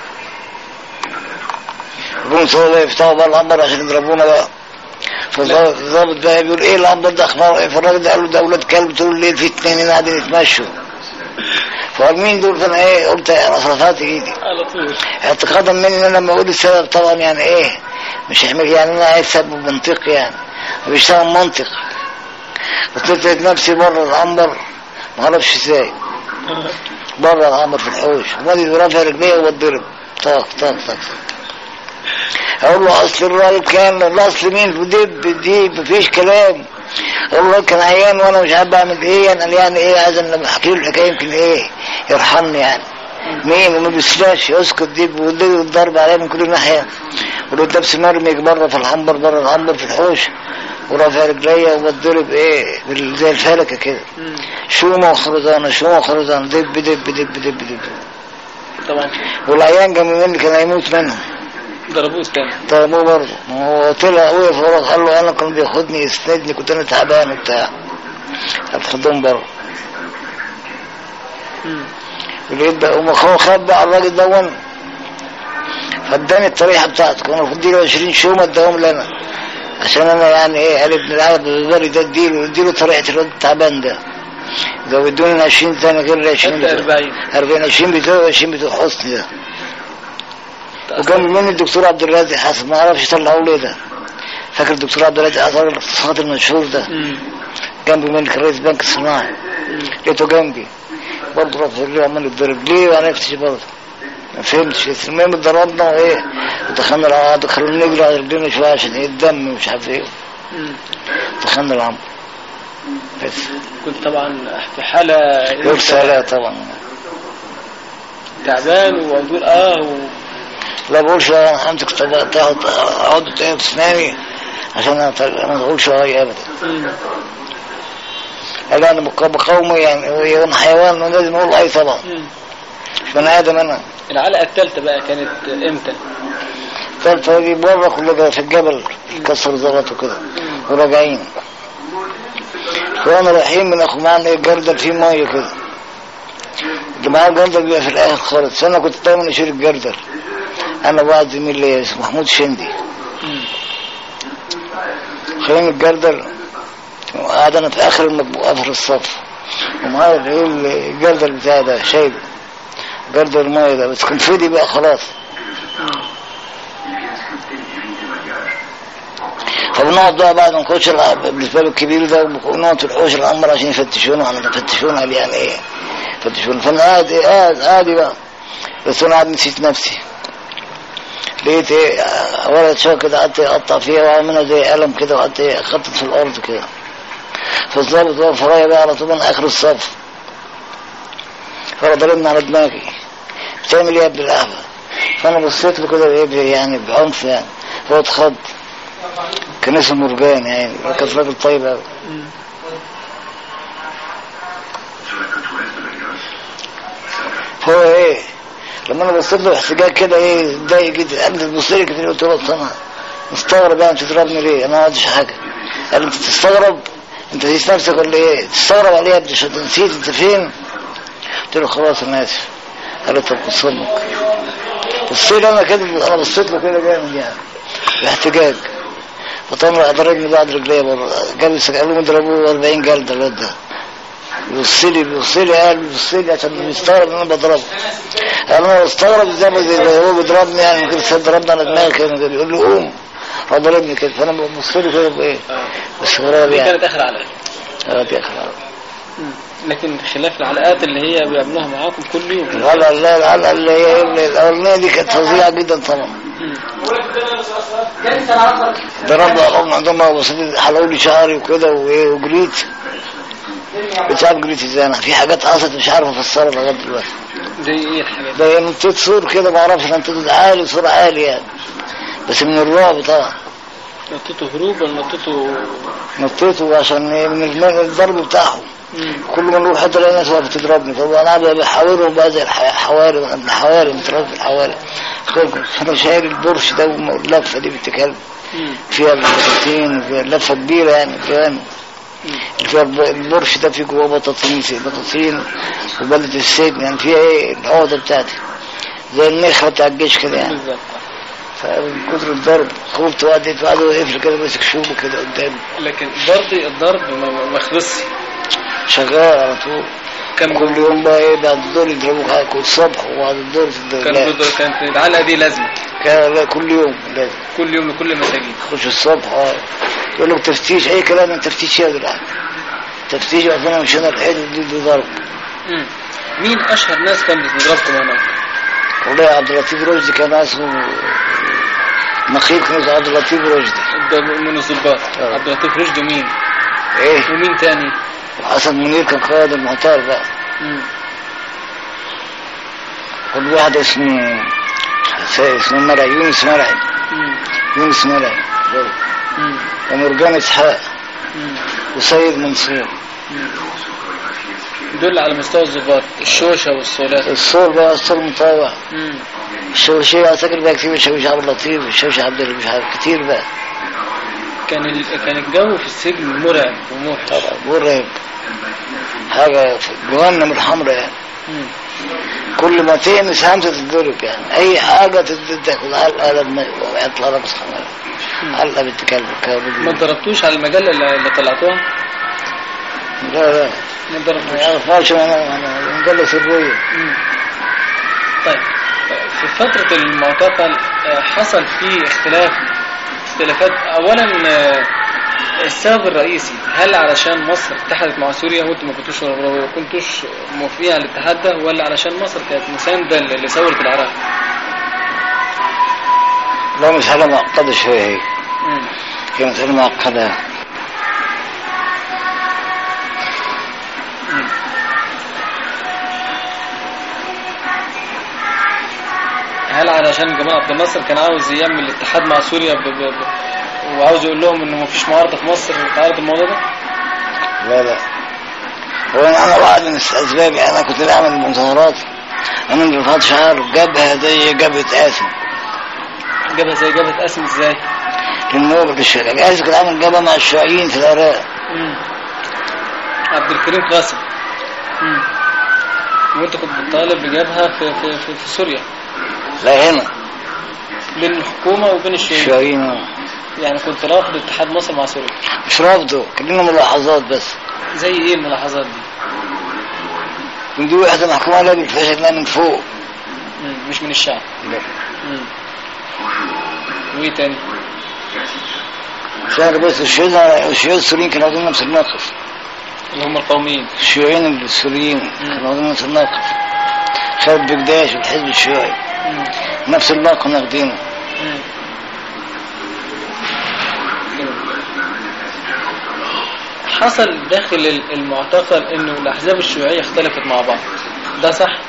يقوم صور بقى يفتحوا بقى العنبر عشان يضربونا بقى فالضابط بقى بيقول ايه العنبر ده اخباره ايه فالراجل ده قال له ده اولاد كلب طول الليل في اتنين هنا قاعدين يتمشوا فقال مين دول فانا ايه قلت رفرفات ايدي على طول اعتقادا مني ان انا لما اقول السبب طبعا يعني ايه مش هيعمل يعني انا عايز سبب منطقي يعني بيشتغل منطق قلت لقيت نفسي بره العنبر ما اعرفش ازاي بره العنبر في الحوش ومادي برافع رجليه واتضرب طاق طاق طاق اقول له اصل الراجل كان الاصل مين دي دي مفيش كلام والله كان عيان وانا مش عارف اعمل ايه يعني يعني ايه عايز لما احكي له الحكايه يمكن ايه يرحمني يعني مين وما بيسلاش يسكت دي والدنيا الضرب عليه من كل ناحيه والدبس مرمي بره في العنبر بره العنبر في الحوش ورافع رجليا وبتضرب ايه بال- زي الفلكه كده مم. شومه وخرزانه شومه وخرزانه دب دب دب دب دب طبعا والعيان جنب مني كان هيموت منهم ضربوه تاني ضربوه برضه ما هو طلع وقف ورا قال له انا كان بياخدني يسندني كنت انا تعبان وبتاع خدهم بره مم. ويبدا وما هو خد بقى الراجل دون فاداني الطريحه بتاعته كانوا اديله 20 شومه اداهم لنا عشان انا يعني ايه قال ابن العرب بالبري ده اديله اديله طريحه الواد التعبان ده زودوني 20 ثاني غير ال 20 حتى بتوع 40 40 20 بتوع 20 بتوع حسني ده وجنب مني الدكتور عبد الرازق حسن ما اعرفش طلعوا ليه ده فاكر الدكتور عبد الرازق حسن الاقتصاد المشهور ده مم. جنبي مني كان رئيس بنك الصناعي لقيته جنبي برضه رفع رجلي عمال يتضرب ليه ما عرفتش برضه ما فهمتش المهم اتضربنا وايه ودخلنا العمر دخلنا نجري على رجلينا شويه عشان ايه الدم ومش عارف ايه مم. دخلنا العمر بس كنت طبعا في حالة يرسى عليها طبعا تعبان وأقول اه و... لا بقولش انا همسك طبق تاخد اقعد تاخد اسناني عشان انا أنا ما بقولش هاي ابدا مم. قال انا بق- بقاومه يعني انا حيوان ولازم اقول اي طبعا مم. مش بني ادم انا العلقة الثالثة بقى كانت امتى؟ الثالثة دي بره كل ده في الجبل كسر زلط وكده وراجعين وانا رايحين من اخو معانا ايه جردل فيه ميه كده اللي معاه الجردل بيبقى في الاخر خالص فانا كنت دايما اشيل الجردل انا وواحد زميل ليا اسمه محمود شندي مم. خلينا الجردل وقعد انا في اخر المجموعه اخر الصف ومعايا الايه الجردل بتاعي ده شايله جردل الميه ده بس كان فيدي بقى خلاص فبنقعد بقى بعد ما نخش الع- بالنسبه له الكبير ده ونقعد في الحوش العنبر عشان يفتشونا على يفتشونا قال يعني ايه يفتشونا فانا قاعد ايه قاعد قاعد بقى بس انا قاعد نسيت نفسي لقيت ايه آه، ورقه شوكه كده قعدت اقطع فيها واعمل منها زي قلم كده وقعدت ايه اخطط في الارض كده فالظابط واقف ورايا بقى على طول من اخر الصف فراح ضربني على دماغي بتعمل ايه يا ابن الاهبل فانا بصيت له كده ايه يعني بعنف يعني هو اتخض كان اسمه مرجان يعني كان راجل طيب قوي مم. هو ايه لما انا بصيت له احتجاج كده ايه اتضايق جدا قال لي تبص لي كده قلت له أصل انا مستغرب يعني تضربني ليه انا ما عملتش حاجه قال لي انت تستغرب انت نسيت نفسك ولا ايه تستغرب عليه يا ابني عشان أنت نسيت انت فين قلت له خلاص انا اسف قال لي طب بص لك بص لي انا كده انا بصيت له كده جامد يعني باحتجاج فطبعا ضربني بعد رجليه بره جاب لي قالوا لهم اضربوه 40 جلده الواد ده بيبص لي بيبص لي قال بيبص لي عشان بيستغرب ان انا بضربه قال انا بستغرب ازاي ما زي- هو بيضربني يعني من كده ضربني على دماغي كده بيقول لي قوم هو ضربني كده فانا ببص له كده بايه بس غراب دي يعني كانت آخر علقة اه دي اخر عرب. مم. لكن خلاف العلقات اللي هي بيعملوها معاكم كل يوم العلقه لا العلقه اللي هي الاولانيه دي كانت فظيعه جدا طبعا مم. ضربنا قمنا عندهم وصلت حلقوا لي شعري وكده وايه وجريت مش عارف جريت ازاي انا في حاجات حصلت مش عارف افسرها لغايه دلوقتي زي ايه الحاجات دي؟ ده نطيت سور كده ما اعرفش انا نطيت عالي سور عالي يعني بس من الرعب طبعا نطيته هروب ولا نطيته نطيته عشان إيه؟ من الم- الضرب بتاعهم مم. كل ما نروح حته الاقي ناس واقفه تضربني فانا قاعد بحاورهم بقى زي الح- الحواري انا ابن حواري متربي في الحواري انا شايل البرش ده واللفه دي بنت كلب مم. فيها البطاطين فيها لفه كبيره يعني فيها اللي فيها الب- البرش ده فيه جواه بطاطين بطاطين وبلدة السجن يعني فيها ايه العقده بتاعتي زي النخره بتاع الجيش كده يعني بالظبط فمن كتر الضرب خفت وقعدت وقعد يقفل كده ماسك شومه كده قدامي لكن برضه الضرب ما ما خلصش شغال على طول كان كل يوم بقى ايه بعد الدور يضربوك على كل الصبح وبعد الدور في الدور كان لا بيضرب- كانت العلقة دي لازمة كان لا كل يوم لازم كل يوم لكل مساجين تخش الصبح اه يقول لك تفتيش اي كلام من تفتيش يا دلوقتي تفتيش عشان مش انا الحين دي دي ضرب مم. مين اشهر ناس كان بتضربكم هناك؟ والله عبد اللطيف رشدي كان اسمه نقيب كان اسمه عبد اللطيف رشدي ده من الضباط آه. عبد اللطيف رشدي مين؟ ايه ومين تاني حسن منير كان قائد المعتار بقى مم. كل واحد اسمه اسمه مرعي يونس مرعي مم. يونس مرعي مم. ومرجان اسحاق مم. وسيد منصور دول على مستوى الضباط الشوشة والصولات الصور بقى الصور مطاوع مم. الشوشي عساكر بقى كتير الشوش عبد اللطيف الشوش عبد مش عارف كتير بقى كان ال... كان الجو في السجن مرعب وموحش طبعا مرعب حاجة في جهنم الحمراء يعني مم. كل ما تهمس همسة تتضرب يعني أي حاجة تديك علقة لما يطلع لك صحيح علقة بنت كلب ما كلب ضربتوش على المجلة اللي اللي طلعتوها لا لا ما ما ضربتوش يعرفهاش أنا أنا مجلة سرية مم. طيب في فترة المعتقل آه، حصل فيه اختلاف اختلافات اولا آه، السبب الرئيسي هل علشان مصر اتحدت مع سوريا وانتم ما كنتوش ما كنتوش موافقين على الاتحاد ده ولا علشان مصر كانت مساندة لثورة العراق؟ لا مسألة معقدة شوية هي مم. هي مسألة معقدة مم. هل علشان جمال عبد الناصر كان عاوز يعمل الاتحاد مع سوريا ب... ب... ب... وعاوز يقول لهم انه مفيش معارضة في مصر تعارض الموضوع ده؟ لا لا هو أنا أنا واحد من الأسباب يعني أنا كنت بعمل مظاهرات أنا من رفعت شعار جبهة زي جبهة قاسم جابها زي جابها قاسم ازاي؟ للنوبة بالشرق قاسم كان عامل جبهة مع الشيوعيين في العراق مم. عبد الكريم قاسم مم. وانت كنت بتطالب بجابها في, في, في, في سوريا لا هنا بين الحكومة وبين الشيوعية الشيوعيين آه. يعني كنت رافض اتحاد مصر مع سوريا مش رافضه كان لنا ملاحظات بس زي ايه الملاحظات دي؟ من دي واحدة محكومة عليها بالفشل لا من فوق مم. مش من الشعب لا. مم. وايه تاني؟ عشان بس الشيوعيين الشيوعيين السوريين كانوا واخدين نفس الموقف اللي هم القوميين الشيوعيين السوريين كانوا واخدين نفس الموقف خالد بقداش والحزب الشيوعي مم. نفس الموقف كانوا واخدينه مم. حصل داخل المعتقل انه الاحزاب الشيوعيه اختلفت مع بعض ده صح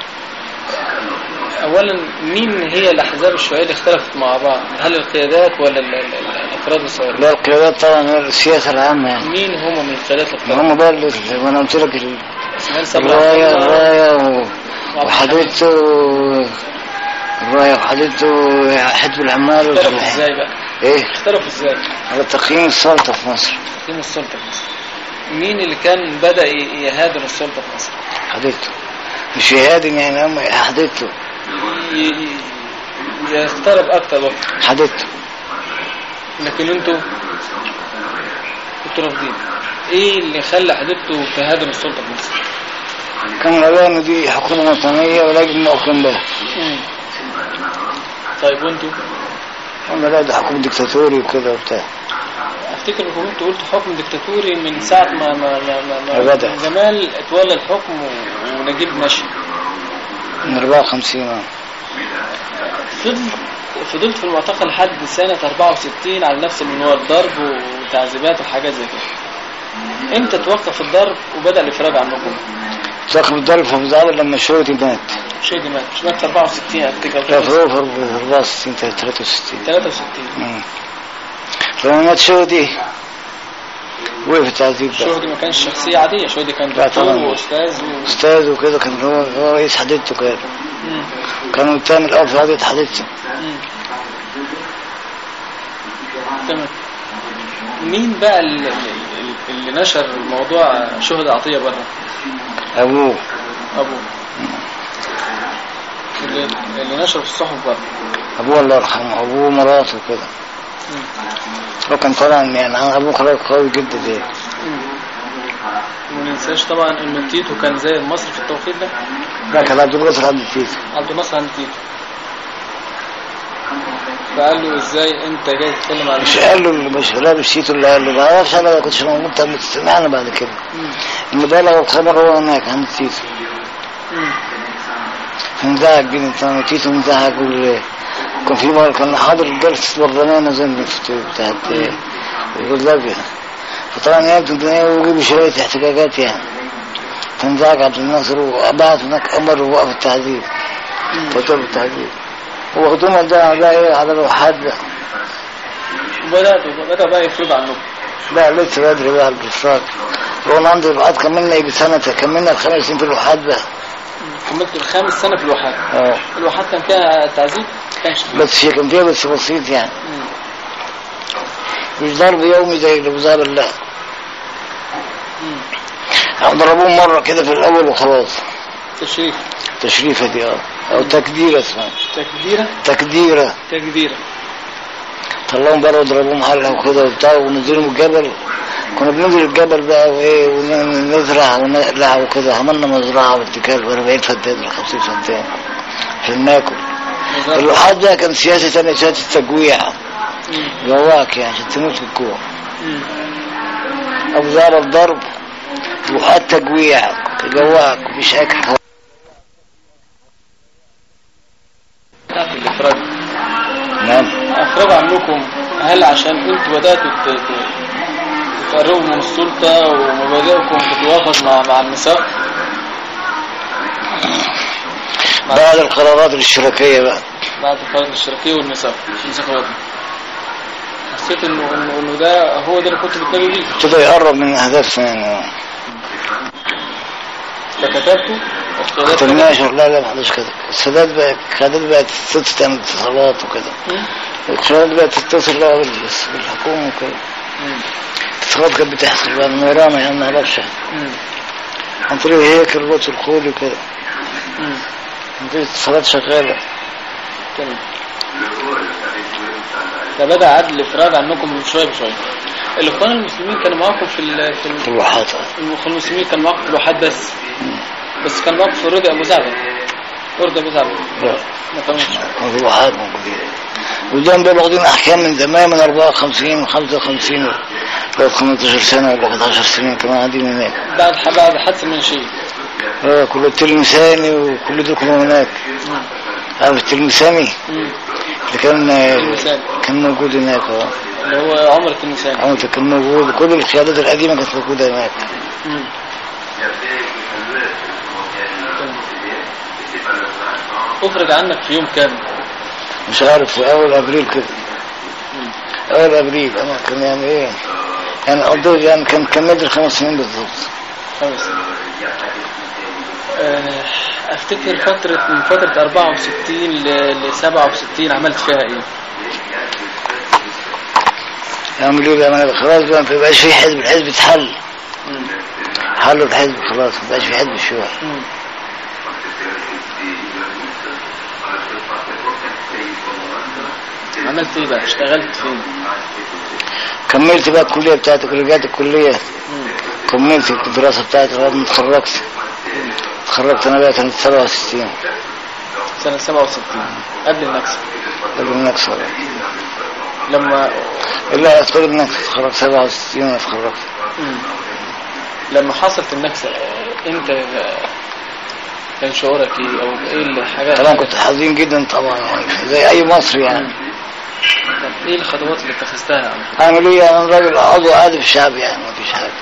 اولا مين هي الاحزاب الشيوعيه اللي اختلفت مع بعض هل القيادات ولا ال- ال- ال- الافراد الصغيرين لا القيادات طبعا هي السياسة العامة يعني مين هم من القيادات اللي اختلفت هم بقى اللي زي ما انا قلت لك ال- اسماعيل صبري الراية عبد الله الراية و- وحديثه الراية وحديثه حزب العمال اختلفوا والفلاحين. ازاي بقى ايه اختلفوا ازاي على تقييم السلطة في مصر تقييم السلطه في مصر مين اللي كان بدا ي- يهادن السلطه في مصر حديثه مش يهادم يعني هم حديثه ي- ي- يقترب اكتر واكتر حديثه لكن انتوا كنتوا رافضين ايه اللي خلى حضرته تهادم السلطه في مصر كان الأوان دي حكومة وطنية ولاجب مؤخن بها طيب وانتوا قلنا لا ده حكومة ديكتاتوري وكده وبتاع افتكر انكم انتوا قلتوا حكم ديكتاتوري من ساعه ما ما ما, ما, ما يا جدع. جمال اتولى الحكم و- ونجيب مشي من 54 آه. فضل فضلت في المعتقل لحد سنة 64 على نفس المنوال ضرب وتعذيبات وحاجات زي كده امتى توقف الضرب وبدأ الإفراج عنكم؟ صاحب الضرب في أبو ظبي لما الشرطي مات شيء دي مات مش مات في 64 افتكر لا في أوفر في 64 63 63 مم. لما مات شهدي وقف التعذيب بقى شهدي ما كانش شخصية عادية شهدي كان لا دكتور طبعا. وأستاذ و... أستاذ وكده كان هو هو رئيس حديثته كده مم. كانوا التاني الأول في قضية حديثته مم. تمام مين بقى اللي, اللي نشر موضوع شهداء عطية بره؟ أبوه أبوه اللي, اللي نشر في الصحف بره أبوه الله يرحمه أبوه مراته كده مم. هو كان طبعا يعني أبوه قرار قوي جدا ده وما ننساش طبعا ان تيتو كان زي مصر في التوقيت ده لا كان عبد الناصر عبد التيت عبد الناصر عند تيتو فقال له ازاي انت جاي تتكلم عن مش قال له اللي مش لا مش تيتو اللي قال له ما اعرفش انا ما كنتش موجود طب سمعنا بعد كده مم. اللي بلغ الخبر هو هناك عند تيتو مم. انزعج جدا تيتو انزعج وال- كان في مرة كان حاضر جلسة برلمان زي ما في بتاعت يوغوسلافيا فطبعا نيابة الدنيا ويجيبوا شوية احتجاجات يعني فانزعج عبد الناصر وبعت هناك أمر وقف التعذيب وطلب التعذيب واخدونا ده بقى ايه على الوحاد ده وبدأت بدأ بقى يفرض عنكم لا لسه بدري بقى البصرات وانا عندي الوحاد كملنا يجي سنة كملنا الخمس سنين في الوحاد بقى كملت الخامس سنة في الواحات اه الواحات كان فيها تعذيب كانش فيه بس هي كان فيها بس بسيط يعني مم. مش ضرب يومي زي اللي بزار الله مم. ضربوه مرة كده في الأول وخلاص تشريف تشريفة دي اه أو تكديرة اسمها تكبيرة تكديرة تكبيرة طلعهم بره وضربوهم حلقة وكده وبتاع ونزلوا من الجبل كنا بننزل الجبل بقى وايه ونزرع ونقلع وكده عملنا مزرعة واتكال ب 40 فدان ولا 50 فدان عشان ناكل الوحاد ده كان سياسة تانية سياسة تجويع مم. جواك يعني عشان تموت من الجوع مم. أبو زهر الضرب الوحاد تجويع جواك مفيش أكل بتاعت الإفراد نعم أفراد عنكم هل عشان انتوا بدأتوا ت- ت- تقربوا من السلطة ومبادئكم تتوافق مع مع النساء بعد القرارات الاشتراكية بقى بعد فرض الاشتراكية والنساء الانتخابات حسيت انه انه انه ده هو ده اللي كنت بتنادي بيه ابتدى يقرب من أهدافنا يعني فكتبته ما كتبناش لا لا ما حدش كده السادات بقى القيادات بقت تتصل تعمل اتصالات وكده القيادات بقت تتصل بقى بال- بالحكومة وكده اتصالات كانت بتحصل بقى من ورانا يعني ما نعرفش عن طريق هيكل الوقت الخولي وكده عن طريق اتصالات شغالة تمام فبدأ عدل الإفراد عنكم من شوية بشوية الإخوان المسلمين كانوا معاكم في ال في ال- في الواحات الإخوان المسلمين كانوا معاكم في الوحات بس بس كان معاكم في رضا أبو زعبل رضا أبو زعبل لا ما كانوش ما في الواحات موجودين ودول دول واخدين أحكام من زمان من 54 و 55 لغاية 15 سنة ولا 11 سنين كمان قاعدين هناك بعد ح- بعد حادث المنشية اه كل التلمساني وكل دول كانوا هناك عارف التلمساني مم. اللي كان التلمساني. كان موجود هناك اه اللي هو عمر التنساني عملت كان موجود كل القيادات القديمة كانت موجودة هناك مم. أخرج عنك في يوم كامل مش عارف في أول أبريل كده أول أبريل أنا كان يعني إيه يعني قضيت يعني كان كملت الخمس سنين بالظبط خمس آه، افتكر فترة من فترة 64 ل 67 عملت فيها ايه؟ يعملوا لي أنا خلاص بقى ما بيبقاش في حزب الحزب اتحل مم. حلوا الحزب خلاص ما بقاش في حزب الشيوعي مم. عملت ايه بقى؟ اشتغلت فين؟ كملت بقى الكلية بتاعتي رجعت الكلية مم. كملت الدراسة بتاعتي لغاية ما اتخرجت اتخرجت أنا بقى كانت 67 سنة 67 قبل النكسة قبل النكسة بقى. لما لا قبل النكسة اتخرجت 67 أنا اتخرجت مم. لما حصلت النكسة آه، انت آه، كان شعورك ايه او ايه الحاجات طبعا كنت حزين جدا طبعا يعني زي أي مصري يعني طب ايه الخطوات اللي اتخذتها أعمل إيه أنا راجل عضو عادي في الشعب يعني ما فيش حاجة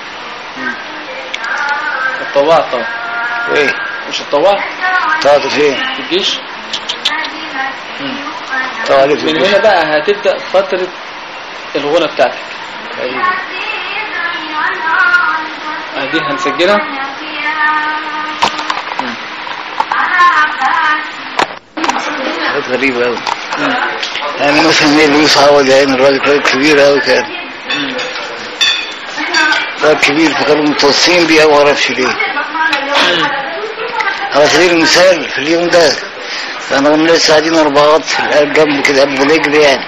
اتطوعت طبعا وإيه مش اتطوعت طلعت فين؟ في الجيش طلعت في من الجيش. هنا بقى هتبدأ فترة الغنى بتاعتك دي هنسجلها حاجات غريبة أوي يعني مثلا ايه لويس عوض يعني الراجل راجل كبير أوي كان راجل كبير فكانوا متوصين بيه أوي معرفش ليه على سبيل المثال في اليوم ده انا كنا لسه قاعدين اربعات في القلب جنب كده قبل ما نجري يعني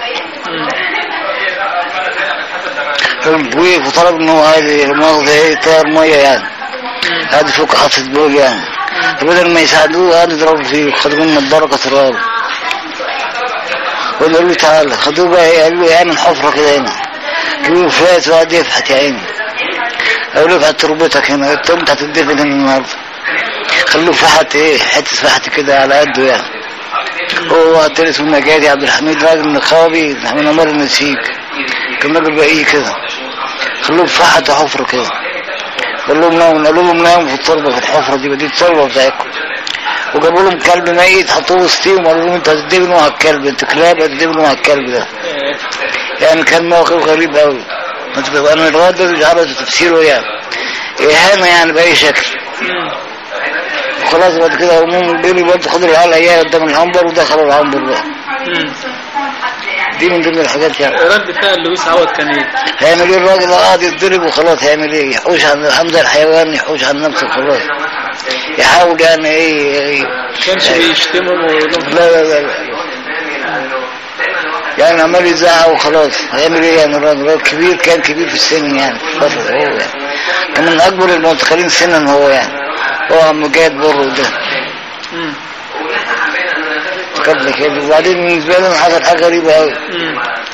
وقف وطلب ان هو عايز المؤاخذة ايه طير مية يعني قاعد فوق حاطط بول يعني فبدل ما يساعدوه قعدوا يضربوا فيه خدوا منه الدرجة تراب وقالوا له تعالى خدوه بقى ايه قالوا له اعمل حفرة كده هنا جيبوا فات وقعد يفحت يا عيني قالوا له افحت تربتك هنا قلت له انت هتدفن هنا النهارده خلوه فحت ايه حته فحت كده على قده يعني هو واحد اسمه نجاتي عبد الحميد راجل نقابي من امال النسيج كان راجل بقيه كده خلوهم فحتوا حفرة كده قال لهم ناموا قالوا لهم ناموا في التربة في الحفرة دي دي التربة بتاعتكم وجابوا لهم كلب ميت حطوه وسطيهم وقالوا لهم انتوا هتدبنوا على الكلب انتوا كلاب هتدبنوا على الكلب ده يعني كان موقف غريب قوي انا لغايه دلوقتي مش عارف تفسيره يعني اهانه يعني باي شكل خلاص بعد كده همهم بيقولوا برضه خدوا العيال اياه قدام العنبر ودخلوا العنبر بقى مم. دي من ضمن الحاجات يعني رد فعل لويس عوض كان ايه؟ هيعمل ايه الراجل قاعد يتضرب وخلاص هيعمل ايه يحوش عن حمزه الحيوان يحوش عن نفسه خلاص يحاول يعني ايه ايه كانش بيشتمهم ويقول لهم لا لا لا, لا. يعني عمال يزعق وخلاص هيعمل ايه يعني الراجل راجل كبير كان كبير في السن يعني فترة هو يعني كان من اكبر المنتقلين سنا هو يعني هو عم جاد بره ده مم. قبل كده وبعدين بالنسبه لنا حصل حاجه غريبه قوي مم.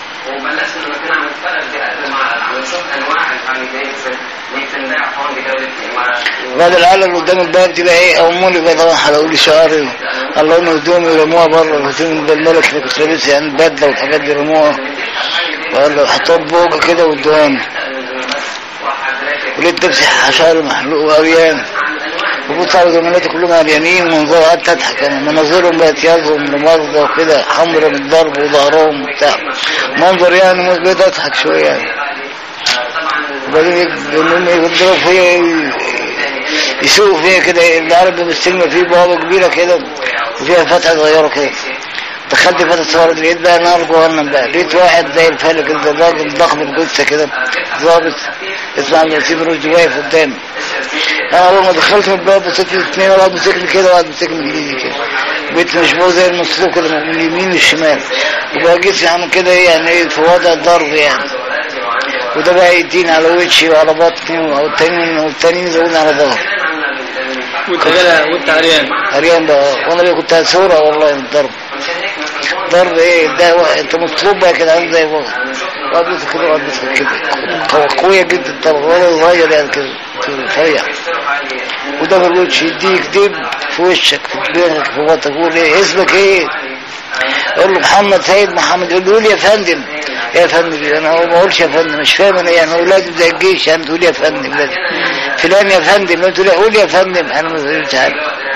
بعد العيال اللي قدام الباب دي بقى ايه اموني بقى طبعا حلقوا لي شعري الله انه هدومي يرموها بره الهدوم ده الملك اللي كنت لابسها يعني البدله والحاجات دي يرموها وقال له حطوها بوجه كده وادوها ولقيت نفسي شعري محلوق وعريان وبص على زملاتي كلهم عريانين ومنظر قعدت اضحك انا مناظرهم بقت يازهم لمرضى وكده حمرا من الضرب وظهرهم وبتاع منظر يعني بقيت اضحك شويه يعني وبعدين يقولون يضربوا فيا يسوقوا فيها كده اللي عارف بالسلمة فيه بوابة كبيرة كده وفيها فتحة صغيرة كده دخلت فتحة صغيرة دي لقيت بقى نار جهنم بقى لقيت واحد زي الفلك كده راجل ضخم الجثة كده ظابط اسمه عبد اللطيف رشدي واقف قدامي انا اول ما دخلت من الباب بصيت الاثنين واحد مسكني كده وواحد مسكني من ايدي كده بقيت مشبوه زي المسلوق كده من اليمين للشمال وبقى جسمي عامل كده ايه يعني ايه في وضع ضرب يعني وده بقى يديني على وشي وعلى بطني والتانيين والتانيين يزودني على ظهري وانت جالها وانت عريان عريان بقى وانا بقى كنت هسورة والله من الضرب ضرب ايه ده و... انت مطلوب بقى كده عامل زي بابا وقعد يمسك كده وقعد يمسك كده قو- قوية جدا طبعا ولا صغير يعني كده رفيع وده في الوش يديك دب في وشك في دماغك في بطنك يقول ايه اسمك ايه يقول له محمد سيد محمد يقول له قول يا فندم يا فندم انا ما بقولش يا فندم مش فاهم انا يعني اولادي زي الجيش يعني تقول يا فندم لازم فلان يا فندم قلت له قول يا فندم انا مش عارف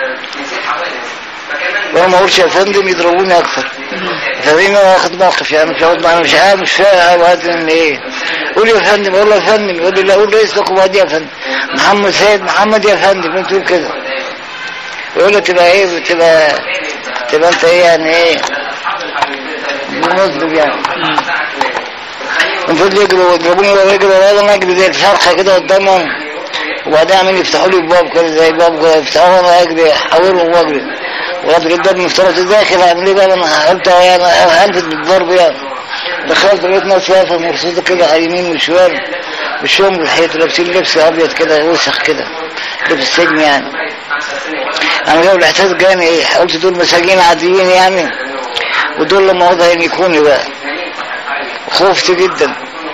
وانا ما اقولش يا فندم يضربوني اكتر فاهمين انا واخد موقف يعني مش هقعد انا مش عارف مش فاهم هذا من ايه قول يا فندم اقول له يا فندم يقول لي لا قول لي اسمك وبعد يا فندم محمد سيد محمد يا فندم انت تقول كده يقول لي تبقى ايه تبقى تبقى انت ايه يعني ايه مذنب يعني المفروض يجروا يضربوني ولا يجروا ولا انا اجري زي الفرخه كده قدامهم وبعدين عمالين يفتحوا لي الباب كده زي باب كده يفتحوه وانا اجري احاورهم واجري وقت قدام افترضت داخل اعمل ايه بقى انا قلت يعني هنفذ بالضرب يعني دخلت لقيت ناس واقفه مرصوصه كده على يمين وشمال وشهم بالحيط لابسين لبس ابيض كده وسخ كده لبس السجن يعني انا جايب الاحساس جاني ايه قلت دول مساجين عاديين يعني ودول لما وضع يكوني بقى خفت جدا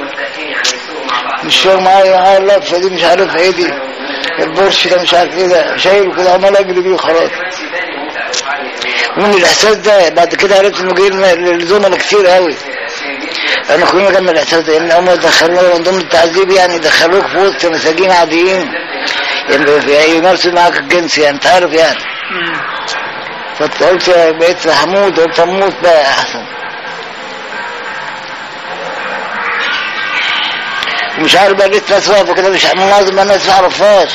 مش فاهم معايا معايا اللفه دي مش عارف ايه دي البورش ده مش عارف ايه ده شايله كده عمال اجري بيه وخلاص ومن الاحساس ده بعد كده عرفت انه جاي لنا- للزملاء كتير قوي انا كلنا جالنا الاحساس ده ان هم دخلونا من ضمن التعذيب يعني دخلوك في وسط مساجين عاديين يعني يمارسوا معاك الجنس يعني انت عارف يعني فقلت بقيت حمود قلت اموت بقى احسن ومش عارف بقى لقيت ناس واقفه كده مش مناظم الناس ما اعرفهاش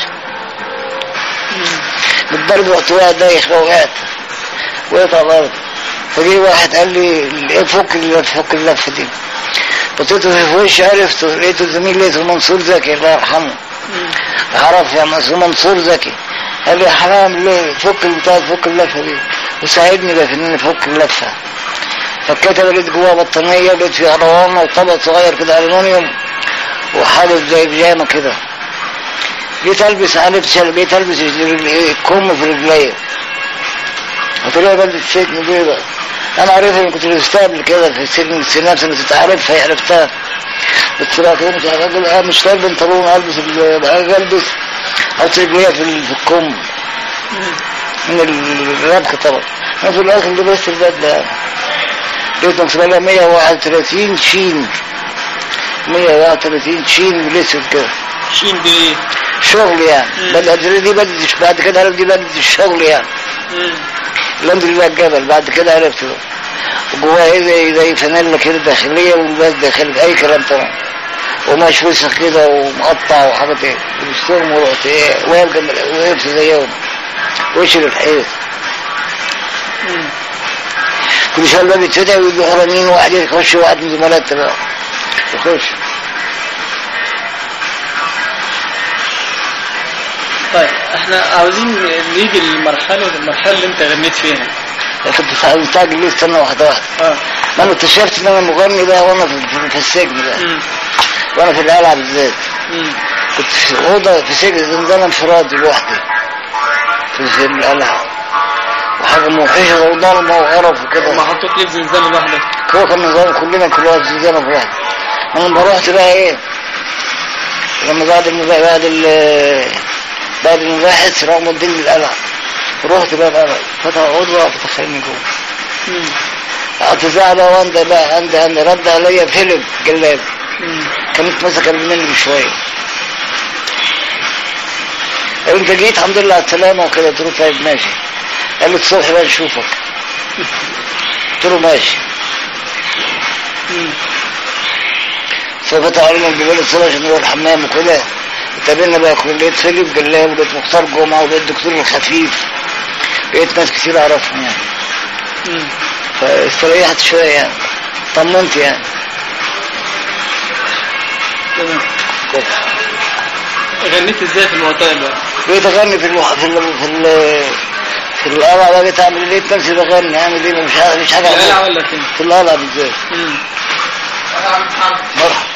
بالضرب وقت واحد دايخ وقعت وقعت على الارض فجي واحد قال لي ايه فك اللف فك اللفه دي بصيته في وشي عرفته لقيته زميل لقيته منصور زكي الله يرحمه عرف يا منصور منصور زكي قال لي يا حرام ليه فك البتاع فك اللفه دي وساعدني بقى في ان أنا افك اللفه فكيتها لقيت جواها بطانيه لقيت فيها روانه وطبق صغير كده الومنيوم وحالف زي بيجامه كده جيت البس عرفت بقيت البس الكم في رجليا وطلع بلبس سجن بيضة انا عارفها كنت لبستها قبل كده في سجن السنة سنة تعرفها عرفتها قلت لها كده مش عارف اقول اه مش طالب بنطلون البس ال- اجي البس احط رجليا في ال- في الكم من الربك طبعا انا في الاخر لبست البدله يعني لقيت مكتوب عليها 131 شين 130 شين بالاسود كده شين بايه شغل يعني مم. بدأت دي بدأت بعد كده عرفت دي بدأت الشغل يعني مم. لندن بقى الجبل بعد كده عرفت بقى جواه ايه زي زي فانيلا كده داخلية والباس داخلي اي كلام طبعا وماشي وسخ كده ومقطع وحاجات ايه وبشتغل ورحت ايه واقف جنب وقفت زيهم وش الحيط مم. كل شويه الباب يتفتح ويجي حرامين واحد يخش واحد من زملائته بقى يخش طيب احنا عاوزين نيجي للمرحلة المرحلة اللي انت غنيت فيها كنت مستعجل ليه استنى واحدة واحدة اه ما انا اكتشفت ان انا مغني بقى وانا في, في, في السجن بقى مم. وانا في القلعة بالذات مم. كنت في اوضة في سجن زنزانة انفرادي لوحدي في, في القلعة وحاجة موحشة وضلمة وقرف ما وكده حطوك ليه في زنزانة لوحدك هو كان نظام كلنا كل واحد زنزانة في واحد انا لما رحت بقى ايه لما بعد الم... بعد ال بعد المباحث راحوا موديني القلعة رحت بقى القلعة فتح عضوة فتخلني جوه مم. قعدت ساعة بقى وانت بقى عندي عندي رد عليا فيلم جلاب مم. كانت مسكة مني بشوية قال انت جيت الحمد لله على السلامة وكده قلت له طيب ماشي قال لي الصبح بقى نشوفك قلت له ماشي مم. ففتح علينا الجبال الصبح عشان نروح الحمام وكده اتقابلنا بقى كل لقيت فيلم جلاب ولقيت مختار جمعة ولقيت دكتور الخفيف لقيت ناس كتير اعرفهم يعني مم. فاستريحت شوية يعني طمنت يعني تمام غنيت ازاي في المعتقل بقى بقيت اغني في الوح... في ال... في ال... في القلعة بقى بقيت اعمل لقيت نفسي بغني اعمل ايه مش عارف مش حاجة في القلعة أعملها. ولا فين في القلعة بالذات مم. مرحبا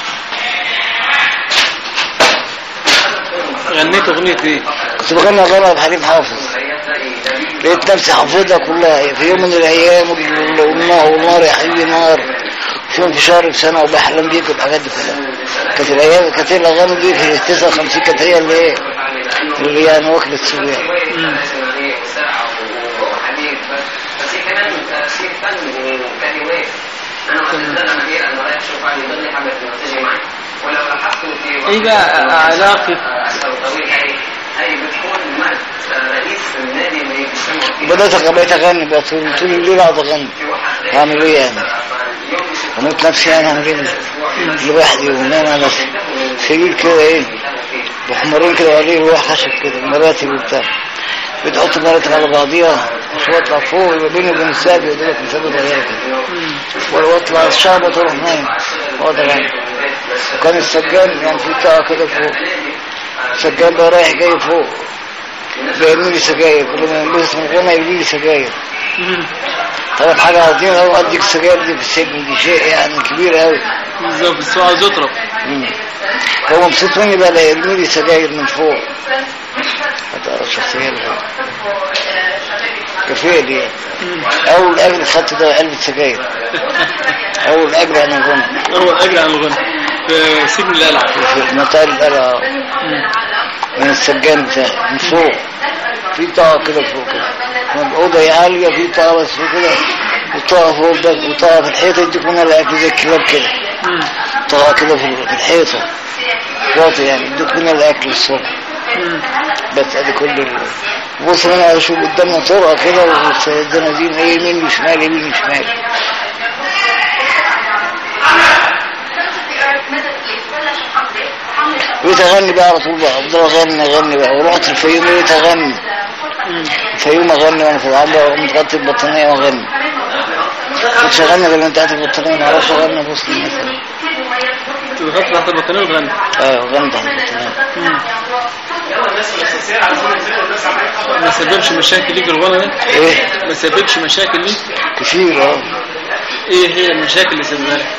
غنيت اغنية ايه كنت بغني اغني بحليم حافظ لقيت نفسي حافظها كلها في يوم من الايام وال- والنار والنار يا حبيبي نار في يوم في شهر في سنه وبحلم بيك والحاجات دي كلها كانت الايام كانت هي الاغاني دي في 59 كانت هي اللي ايه اللي يعني واكلة سوق يعني مم. بس هي كمان تأثير فن وكلمات انا وعدت انا مدير انا رايح اشوف عن ضمن حبه تيجي معي ولو لاحظت في ايه بقى علاقة اثر طويل هي هي بتكون مع رئيس النادي اللي بيسموا فيه بدأت أغ- بقيت اغني بقى طول طول الليل اقعد اغني في واحد هعمل ايه يعني يوم يشوف رميت نفسي يعني هعمل ايه لوحدي ونام على سرير كده ايه بحمرين كده وعليه لوح خشب كده مراتب وبتاع بتحط مراتب على بعضيها عشان اطلع فوق يبقى بيني وبين السقف يا دوبك مسافه صغيره كده مم. ولو اطلع الشعب تروح نايم اقعد اغني وكان السجان يعني في بتاع كده فوق السجان بقى رايح جاي فوق بيرمي لي سجاير كل ما يلبس من غنى يرمي لي سجاير مم. طبعا حاجة عظيمة أوي أديك السجاير دي في السجن دي شيء يعني كبير أوي بالظبط بس هو عاوز يطرب مم. هو مبسوط مني بقى لا يرمي لي سجاير من فوق هتقرا الشخصية اللي فوق كفاية دي يعني. مم. أول أجر خدت ده علبة سجاير أول أجر أنا غنى هو اجري عن الغنى في سجن القلعة في منطقة القلعة مم. من السجان بتاعي من فوق في طاقة كده فوق كده الأوضة هي عالية في طاقة بس فوق كده وطاقة فوق ده وطاقة في الحيطة يديكم الأكل زي الكلاب كده مم. طاقة كده في في الحيطة واطي يعني يدوك من الأكل الصبح مم. بس ادي كل ال... بص انا اشوف قدامنا طرقة كده والزنازين ايه يمين وشمال يمين وشمال بقيت اغني بقى على طول بقى افضل اغني اغني بقى ورحت الفيوم بقيت اغني مم. الفيوم اغني وانا في العنبر متغطي البطانية واغني كنتش اغني غير انت قاعد البطانية ما اعرفش اغني مسلم مثلا تضغط تحت البطانية وتغني اه اغني تحت البطانية مم. ما سببش مشاكل ليك الغنى ده ايه ما سببش مشاكل ليك كتير اه ايه هي المشاكل اللي سببها لك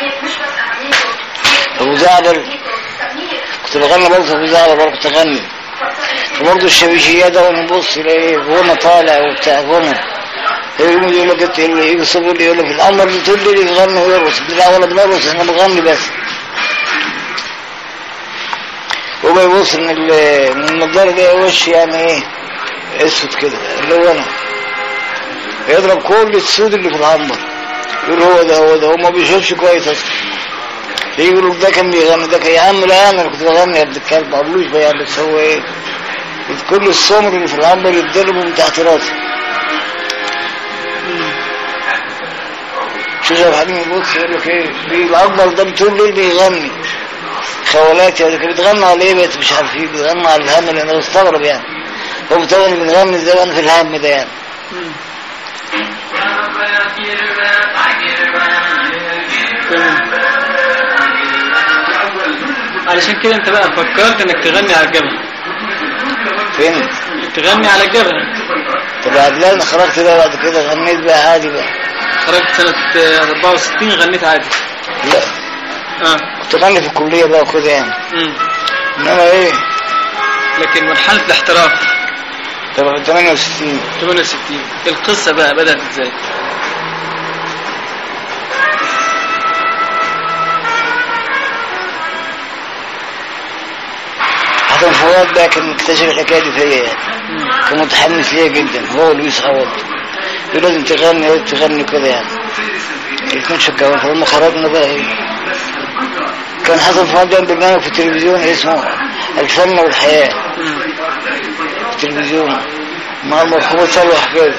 ابو زعبل كنت بغني برضه في ابو زعبل برضه كنت اغني فبرضه الشبيشية ده وانا ببص الاقي غنى طالع وبتاع غنى يقول يقول لك انت اللي يجي الصبح يقول لك القمر اللي تقول لي يغني ويرقص لا ولا بنرقص احنا بنغني بس هو يبص من ال- من النضاره ده وش يعني ايه اسود كده اللي هو انا يضرب كل السود اللي في العنبر يقول هو ده هو ده هو ما بيشوفش كويس اصلا يقولوا ده كان بيغني ده كان يا عم لا انا اللي كنت بغني يا ابن الكلب ما قالوش بقى اللي بتسوي ايه كل السمر اللي في العنبر يتضربوا من تحت راسي شو زي الحليم يبص يقول لك ايه الاكبر ده بتقول ليه بيغني خوالات يعني كان بتغنى على ايه بقيت مش عارفين بتغنى على الهم اللي انا بستغرب يعني هو بتغني بنغني ازاي وانا في الهم ده يعني تمام علشان كده انت بقى فكرت انك تغني على الجبل فين تغني على الجبل طب بعد لا انا خرجت بقى بعد كده غنيت بقى عادي بقى خرجت سنة آه، 64 غنيت عادي لا اه كنت غني في الكلية بقى وكده يعني امم انما ايه لكن مرحلة الاحتراف طب في 68 68 القصة بقى بدأت ازاي حسن فؤاد بقى كان مكتشف الحكاية دي فيا يعني كان متحمس ليا جدا هو ولويس عوض يقول لازم تغني لازم تغني كده يعني الاثنين شجعوني فلما خرجنا بقى ايه كان حسن فؤاد بيعمل برنامج في التلفزيون اسمه الفن والحياة مم. في التلفزيون مع المرحوم سلوى حجاز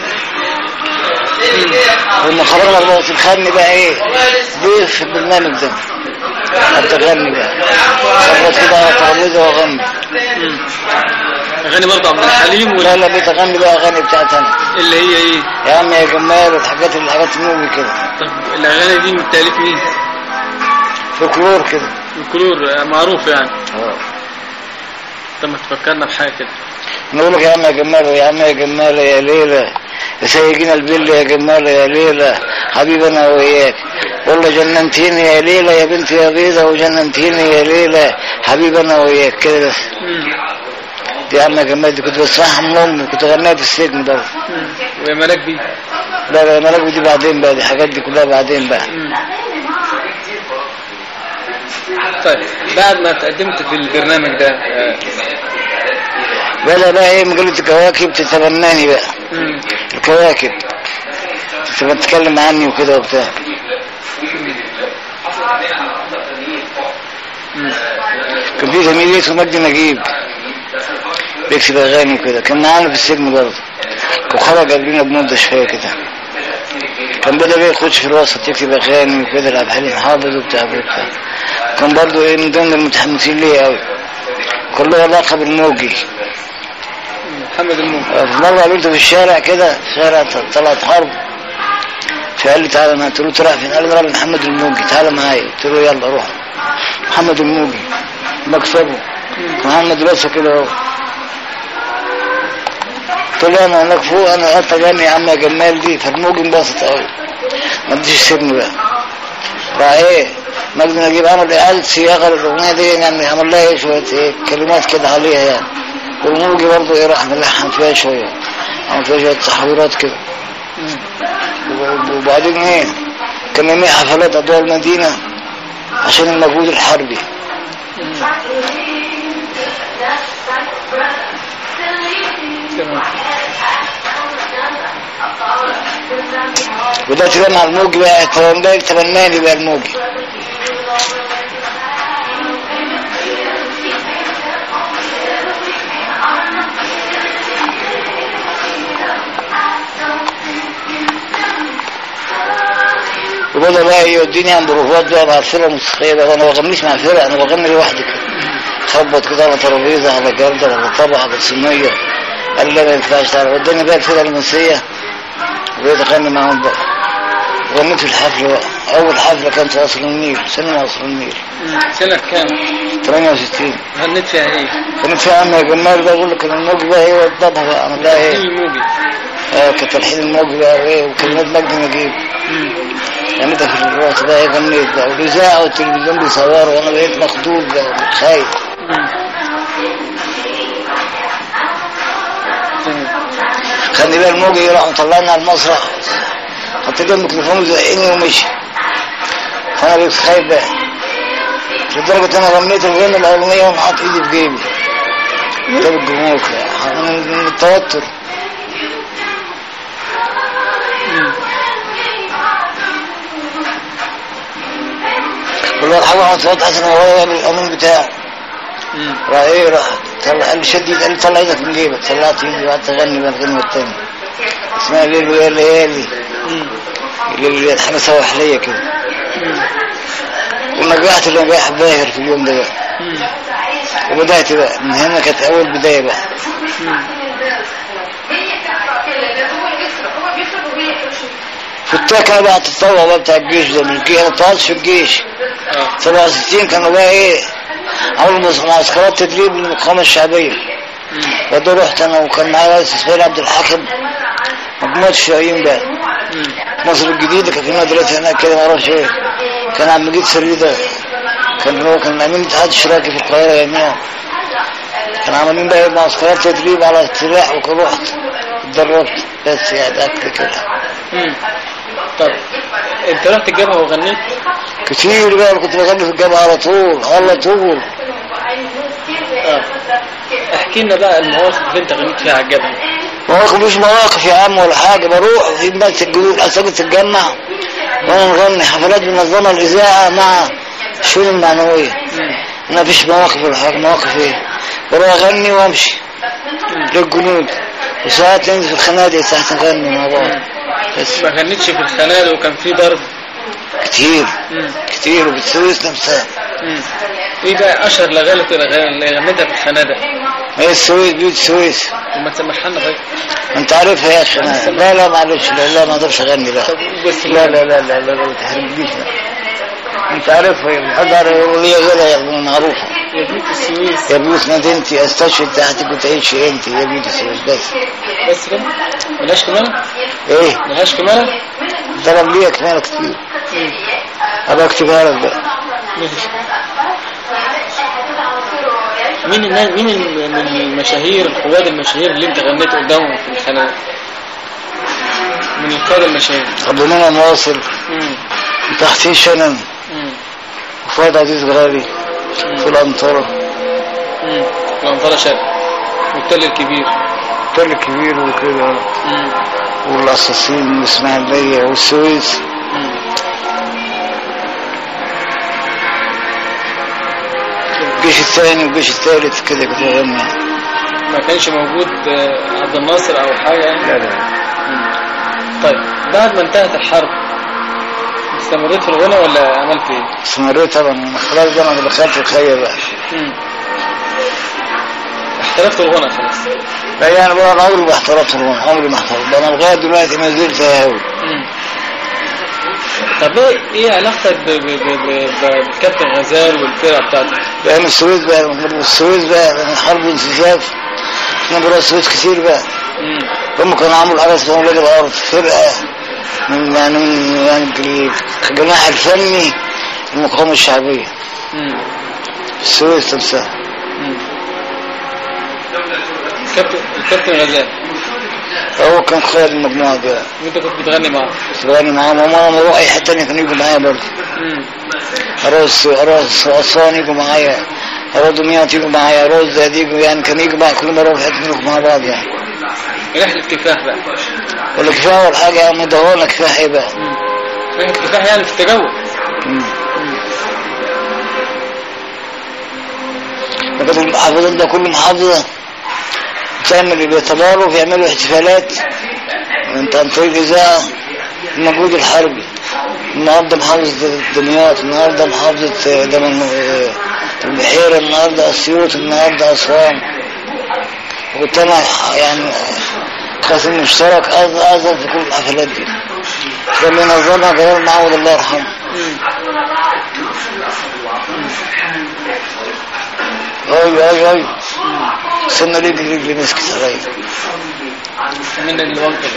لما خرجنا بقى خدني بقى ايه ضيف في البرنامج ده حتى غني بقى خبط كده على ترابيزه واغني مم. اغاني برضه عبد الحليم لا وال- لا بقيت اغني بقى اغاني بتاعت انا اللي هي ايه يا عم يا جمال الحاجات الحاجات النوبي كده طب الاغاني دي من تاليف مين فولكلور كده الكلور آه، معروف يعني اه طب ما تفكرنا بحاجة كده نقول لك يا عم يا جمال يا عم يا جمال يا ليلى يا سيدنا البل يا جمال يا ليلى حبيبي انا وياك والله جننتيني يا ليلى يا بنتي يا بيضة وجننتيني يا ليلى حبيبي انا وياك كده بس مم. دي يا عم يا جمال دي كنت بسمعها من امي كنت غنيها في السجن برضه مم. ويا ملاك بيه لا لا ملاك دي بعدين بقى دي الحاجات دي كلها بعدين بقى مم. طيب بعد ما تقدمت في البرنامج ده آه، بدأ بقى ايه مجلة الكواكب تتبناني بقى مم. الكواكب تبقى تتكلم عني وكده وبتاع مم. كان في زميلي اسمه مجدي نجيب بيكتب اغاني وكده كان معانا في السجن برضه وخرج قبلنا بمدة شوية كده كان بدأ بقى يخش في الوسط يكتب اغاني وكده لعب حليم حافظ وبتاع وبتاع كان برضه ايه من ضمن المتحمسين ليا قوي كان له علاقة بالموجي محمد الموجي في مرة قابلته في الشارع كده شارع طلعت حرب فقال لي تعالى معايا قلت له تروح فين قال لي راح محمد الموجي تعالى معايا قلت له يلا روح محمد الموجي مكسبه معاه مدرسة كده اهو قلت له انا هناك فوق انا قلت اغني يا عم يا جمال دي فالموجي انبسط قوي ما اديش السجن بقى راح ايه مجدي نجيب عمل اعادة صياغة للاغنية دي يعني عمل لها ايه شوية ايه كلمات كده عليها يعني والموجي برضه ايه راح ملحن فيها شوية عمل فيها شوية تحويرات كده وب- وبعدين ايه كان يوميها حفلات اضواء المدينة عشان المجهود الحربي تمام ودلوقتي بقى مع الموجي بقى تبناني تبناني بقى الموجي وبدأ بقى يوديني عند بروفات بقى مع الفرقة الموسيقية بقى انا ما بغنيش مع فرقة انا بغني لوحدي كده خبط كده على ترابيزة على جردل على طبق على صينية قال لي لا ما ينفعش تعالى وداني بقى الفرقة الموسيقية وبقيت اغني معاهم بقى غنيت في الحفلة بقى أول حفلة كانت في قصر النيل سينما قصر النيل مم. سنة كام 68 غنيت فيها ايه كانت في عم يا جمال بقى بقول لك الموج بقى ايه وضبها بقى عمل لها تلحين ايه الموجي اه كانت تلحين الموج بقى وايه وكلمات مجدي نجيب مم. غنيتها في الوقت ده ايه غنيت بقى والإذاعة والتلفزيون بيصوروا وأنا بقيت مخضوض بقى خايف مم. تمام خلي بقى الموج يروح مطلعنا على المسرح حطيت له الميكروفون وزقني ومشي فأنا بقيت خايف بقى لدرجة أنا غنيت الغنى الأولانية وأنا حاطط إيدي في جيبي قدام الجمهور كده من من التوتر مم. الواد حاول على صوت حسن وهو يعمل القانون بتاعه مم. راح ايه راح طلع قال لي شديد قال لي طلع ايدك من جيبك طلعت ايدي وقعدت اغني بقى الغنوه التانية اسمها ليل ويا ليالي مم. ليل ويا حاجه سواحليه كده ونجحت نجاح باهر في اليوم ده بقى مم. وبدأت بقى من هنا كانت أول بداية بقى في التاكا بقى تتطوع بقى بتاع الجيش ده مش الجيش أنا طلعت في الجيش اه 67 كانوا بقى إيه عملوا مس- معسكرات تدريب للمقاومة الشعبية مم. فده رحت أنا وكان معايا رئيس إسماعيل عبد الحاكم مجموعة الشقايين بقى مم. مصر الجديدة كان في مدرسة هناك كده معرفش إيه كان عم مجيد سريدة كان هو كان أمين الاتحاد الاشتراكي في القاهرة يوميها كانوا عاملين بقى معسكرات تدريب على السلاح وكان رحت اتدربت بس يعني أكل كده مم. طب انت رحت الجبهة وغنيت كتير بقى كنت بغني في الجامعة على طول على طول اه احكي لنا بقى المواقف اللي انت غنيت فيها على الجبهة مواقف مش مواقف يا عم ولا حاجة بروح في بس الجنود أساجد تتجمع وأنا نغني حفلات بنظمها الإذاعة مع الشؤون المعنوية مم. ما فيش مواقف ولا حاجة مواقف إيه بروح أغني وأمشي للجنود وساعات ننزل في الخنادق ساعات نغني مع بعض بس ما غنيتش في الخنادق وكان في ضرب كتير مم. كتير وبتسويس نفسها مم. ايه بقى اشهر الاغاني اللي غنيتها في الخنادق هي السويس بيوت السويس وما تسمحها لنا طيب انت عارفها يا اخي أنا- لا لا معلش لا لا ما اقدرش اغني لا طب بس لا لا لا لا لا لا ما تحرجنيش لا. انت عارفها يا حضر وليا غيرها يا ابن معروفه يا بيت السويس يا بيوت مدينتي استشهد تحتك وتعيش انت يا بيوت السويس بس بس كده ملهاش كمالة ايه ملهاش كمالة طلب ليا كمان كتير ابقى اكتبها لك بقى ماشي. مين الناس مين ال- من المشاهير القواد المشاهير اللي انت غنيت قدامهم في الخنادق من القادة المشاهير ابو منى واصل مم. تحتيه شنن مم. وفؤاد عزيز غالي في الانطره مم. وانفرة شاب والتل الكبير التل الكبير وكده مم. والقصاصين والاسماعيليه والسويس مم. الجيش الثاني والجيش الثالث كده كنت بغني ما كانش موجود آه، عبد الناصر او حاجة يعني لا لا مم. طيب بعد ما انتهت الحرب استمريت في الغنى ولا عملت ايه؟ استمريت طبعا خلاص بقى انا دخلت الخير بقى مم. احترفت الغنى خلاص لا يعني بقى انا عمري ما احترمت الغنى عمري ما احترمت انا لغايه دلوقتي ما زلت هاوي مم. طب ايه ايه علاقتك ب- ب- ب- ب- ب- بكابتن غزال والفرقه بتاعتك؟ لان السويس بقى السويس بقى لان الحرب وانسفاف احنا بره السويس كتير بقى مم. هم كانوا عملوا حاجه اسمها ولاد الارض فرقه من يعني من يعني الجناح الفني المقاومه الشعبيه مم. في السويس نفسها مم. كابتن الكابتن غزال هو كان قائد المجموعه دي وانت كنت بتغني معاه كنت بغني معاهم هم لما اروح اي حته تانيه كانوا يجوا معايا برضه مم. أراس أراس أسوان يجوا معايا أراس دمياط يجوا معايا أراس زاد يجوا يعني كان يجوا معايا كل مرة في حتة نروح مع بعض يعني رحله كفاح بقى ولا كفاية ولا حاجة يا عم دهونا كفاية إيه بقى مم. رحله كفاح يعني في التجول مم. لكن المحافظات ده كل محافظة تعمل بيتباروا ويعملوا احتفالات انت عن طريق الإذاعة المجهود الحربي النهارده محافظة دمياط النهارده محافظة دمن البحيرة النهارده أسيوط النهارده أسوان وكنت أنا يعني قاسم مشترك أعظم أعظم في كل الحفلات دي كان بينظمها جلال معود الله يرحمه مم. ايوه ايوه ايوه سنة رجلي رجلي مسكت عليا من الوقت ده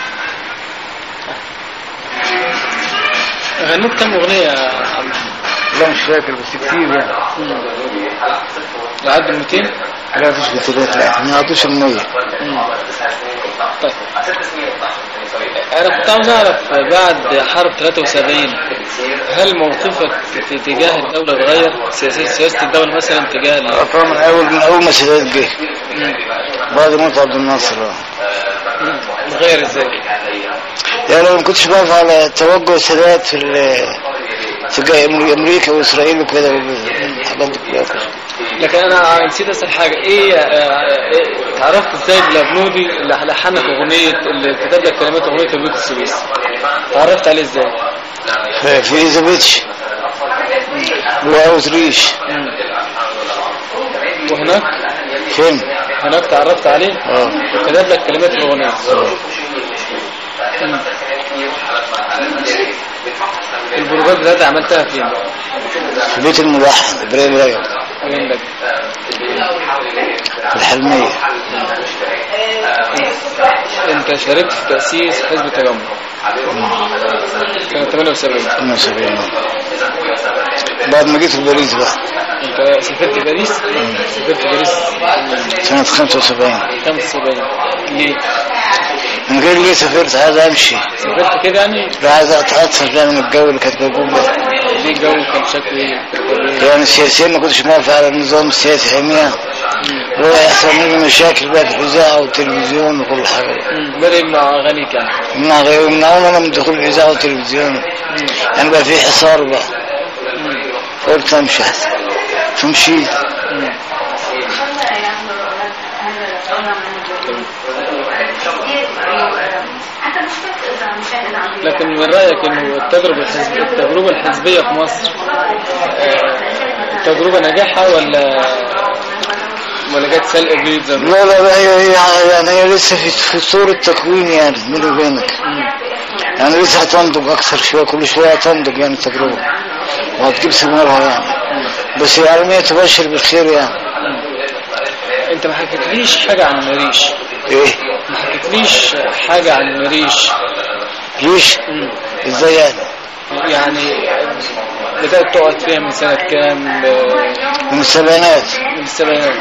غنيت كم اغنيه يا عم لا مش فاكر بس كتير يعني مم. لعد 200 لا مفيش بطولات لا ما يعطوش المية طيب انا كنت عاوز اعرف بعد حرب 73 هل موقفك في تجاه الدولة اتغير سياسة سياسة الدولة مثلا تجاه ال- طبعا من اول من اول ما سادات جه مم. بعد موت عبد الناصر آه. مم. اتغير ازاي؟ يعني لو ما كنتش بقف على توجه سادات في ال- تلقى أمري- أمريكا وإسرائيل وكده والحاجات دي كلها كده. لكن انا نسيت اسال حاجه ايه, آه، إيه تعرفت ازاي الابنودي اللي لحن في اغنيه اللي كتب لك كلمات اغنيه بيوت السويس تعرفت عليه ازاي في في إيزابيتش وأوتريش مم. وهناك فين؟ هناك تعرفت عليه اه وكتب لك كلمات الاغنيه مم. البروجات بتاعتي عملتها فين في بيت الملحن إبراهيم رجب فين لك في الحلمية انت شاركت في تاسيس حزب التجمع سنه 78 72 بعد ما جيت الباريس بقى انت سافرت باريس سافرت باريس سنة 75 75 ليه من غير ليه سافرت عايز امشي سافرت كده يعني لا عايز اتعطف بقى من الجو اللي كانت موجود ده ليه الجو كان شكله ايه يعني السياسيين ما كنتش موافق على النظام السياسي حميها ويحصل مني مشاكل بقى في الاذاعه والتلفزيون وكل حاجه مم. بدأ يمنع اغانيك يعني يمنع غير يمنعونا انا من دخول الاذاعه والتلفزيون يعني بقى في حصار بقى قلت امشي احسن فمشيت لكن من رايك انه التجربه الحزبيه التجربه الحزبيه في مصر آه، تجربه ناجحه ولا ولا جت سلق بيض زي ما لا لا لا هي هي يعني هي لسه في في صورة تكوين يعني بيني وبينك يعني لسه هتنضج اكثر شويه كل شويه هتنضج يعني التجربه وهتجيب ثمارها يعني بس العالميه تبشر بالخير يعني انت ما حكيتليش حاجه عن مريش ايه ما حكيتليش حاجه عن مريش ليش مم. ازاي يعني يعني بدأت تقعد فيها من سنة كام آه، من السبعينات من السبعينات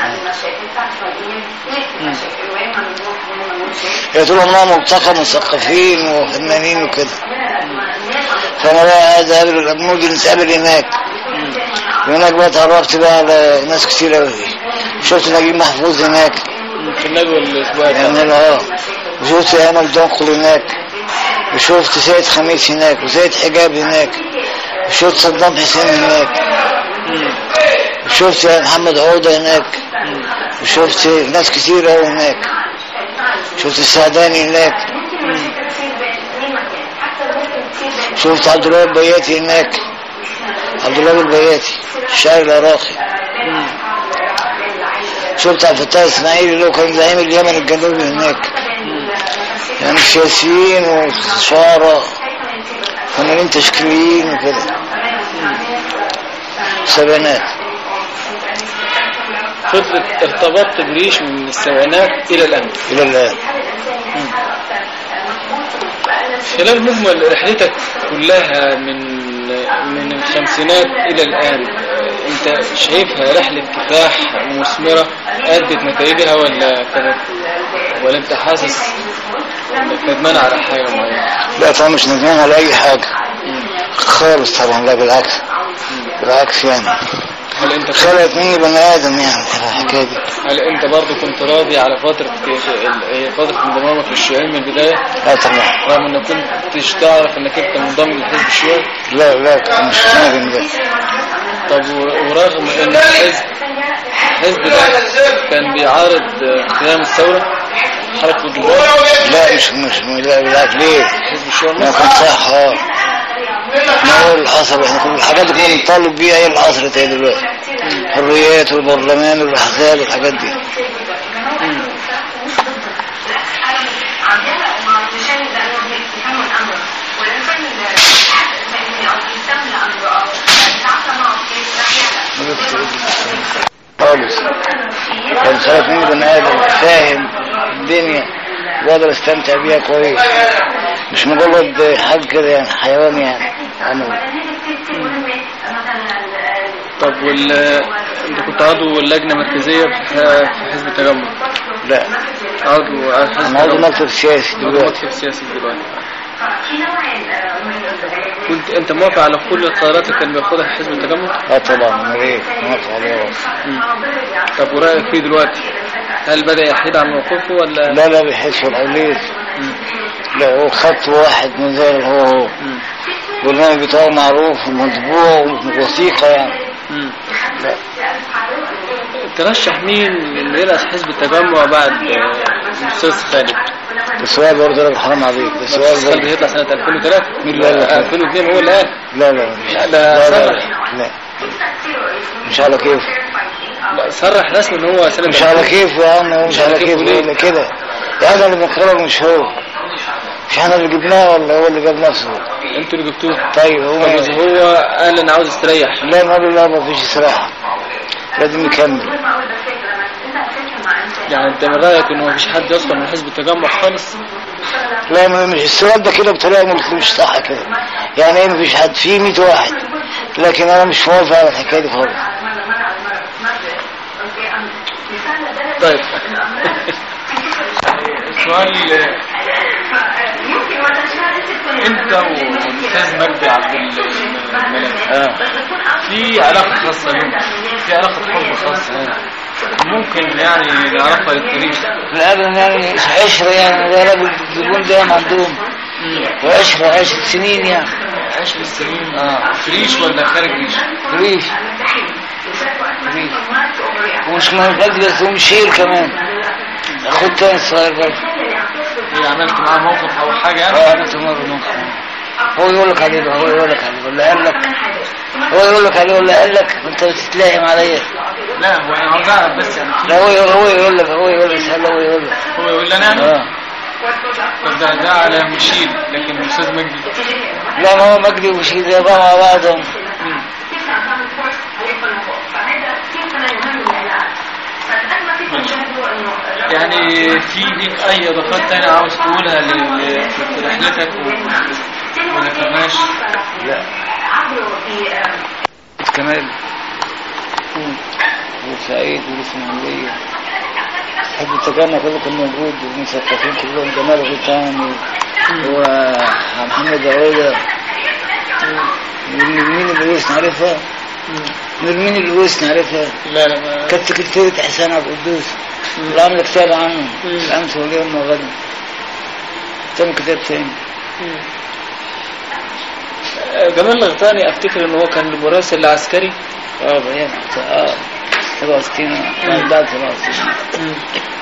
هي طول عمرها ملتقى مثقفين وفنانين وكده فانا بقى قاعد اقابل الابنودي نتقابل هناك وهناك بقى اتعرفت بقى على ناس كتير قوي شفت نجيب محفوظ هناك في الندوة الأسبوع يعني ده انا اه وشفت امل دنقل هناك وشفت سيد خميس هناك وسيد حجاب هناك وشفت صدام حسين هناك وشفت محمد عودة هناك وشفت ناس كتير قوي هناك شفت السعداني هناك شفت عبد الله البياتي هناك عبد الله البياتي الشاعر العراقي شفت عبد الفتاح اسماعيل اللي هو كان زعيم اليمن الجنوبي هناك يعني سياسيين وشعراء فنانين تشكيليين وكده سبعينات فضلت ارتبطت بريش من السبعينات إلى الآن إلى الآن خلال مجمل رحلتك كلها من من الخمسينات إلى الآن أنت شايفها رحلة كفاح مثمرة أدت نتائجها ولا كانت ولا أنت حاسس إنك ندمان على حاجة معينة؟ لا طبعا مش ندمان على أي حاجة خالص طبعا لا بالعكس بالعكس يعني هل أنت خلقت مني بني آدم يعني الحكاية دي هل أنت برضه كنت راضي على فترة فترة انضمامك للشيوعية من البداية لا طبعا رغم إنك كنتش تعرف إنك أنت منضم للحزب الشيوعي؟ لا لا مش نادم ده طب و- ورغم ان الحزب الحزب ده كان بيعارض قيام الثورة حركة الجمهور لا مش مش لا بالعكس ليه حزب الشيوعي ما المصري كان صح اه ما هو اللي حصل احنا كل الحاجات اللي كنا بنطالب بيها هي اللي حصلت هي دلوقتي الحريات والبرلمان والاحزاب والحاجات دي خالص كان خلق مني بني ادم فاهم الدنيا واقدر استمتع بيها كويس مش مجرد حاجه كده يعني حيوان يعني انا طب وال انت كنت عضو اللجنة المركزية في في حزب التجمع لا عضو حزب انا عاوز التجمع مكتب سياسي عضو دلوقتي مكتب سياسي دلوقتي كنت انت موافق على كل القرارات اللي كان بياخدها حزب التجمع؟ اه طبعا امال ايه موافق عليها مم. طب ورأيك فيه دلوقتي؟ هل بدأ يحيد عن موقفه ولا؟ لا لا بيحس بالعليل مم. لا هو خط واحد من زي اللي هو هو مم. برنامج بتاعه معروف ومطبوع ووثيقة يعني مم. لا ترشح مين اللي يرأس حزب التجمع بعد آه، الأستاذ خالد؟ ده سؤال برضه راجل حرام عليك ده الأستاذ سؤال خالد برضه هيطلع سنة 2003 مين اللي قال لك كده؟ 2002 هو اللي قال لا لا مش لا، لا ده لا, صرح. لا, لا. مش على كيف لا، صرح رسمي ان هو سنة مش على كيف يا عم هو مش على كيف ليه؟ ولا كده احنا اللي بنخرج مش هو مش احنا اللي جبناه ولا هو اللي جاب نفسه انتوا اللي جبتوه طيب هو طب إذا هو قال انا عاوز استريح لا ما لا ما فيش صراحة لازم نكمل يعني انت من رايك انه مفيش حد يصل من حزب التجمع خالص لا ما مش السؤال ده كده بطريقة مش مش صح كده يعني ايه مفيش حد في 100 واحد لكن انا مش موافق على الحكاية دي خالص طيب السؤال انت والاستاذ مجدي عبد الملك اه في علاقه خاصه بينكم في علاقه حب خاصه يعني ممكن يعني نعرفها للتاريخ لا ابدا يعني مش عشرة يعني ده راجل الزبون دايم عندهم وعشرة عشر سنين يعني عشر السنين اه فريش ولا خارج ريش؟ ريش ومش مهبد بس هو شيل كمان اخد تاني صغير برضه ايه عملت معاه موقف او حاجه يعني؟ اه عملت مرة ممكن هو يقول لك عليه بقى هو يقول لك عليه ولا قال لك هو يقول لك عليه ولا قال لك انت بتتلاهم عليا لا هو انا عاوز اعرف بس يعني لا هو هو يقول لك هو يقول لك اسأل هو يقول لك هو يقول لي انا يعني اه طب ده ده على مشير لكن الاستاذ مجدي لا ما هو مجدي وشيء زي بقى مع بعضهم يعني في ليك اي اضافات تانية عاوز تقولها ل- لرحلتك و- وما ذكرناش لا كمال وسعيد والاسماعيلية حب التجمع كله كان موجود والمثقفين كلهم جمال غيطان ومحمد عودة ونرمين الأويس نعرفها نرمين الأويس نعرفها لا لا ما كانت سكرتيرة حسين عبد القدوس اللي عاملة كتاب عنه مم. أمس واليوم وغدا تم كتاب تاني جمال الغطاني افتكر ان هو كان مراسل عسكري اه بيان اه 67 بعد بعد 67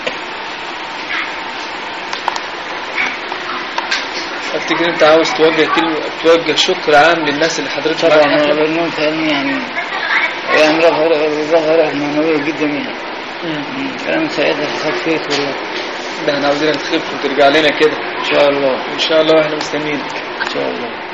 افتكر انت عاوز توجه كلمة توجه شكر عام للناس اللي حضرتك طبعا معاك انا لانهم فعلا يعني يعني رفع رفع رفع معنوية جدا يعني مم. انا سعيد خفيت والله ده احنا عاوزينك تخف وترجع لنا كده ان شاء الله ان شاء الله واحنا مستنيينك ان شاء الله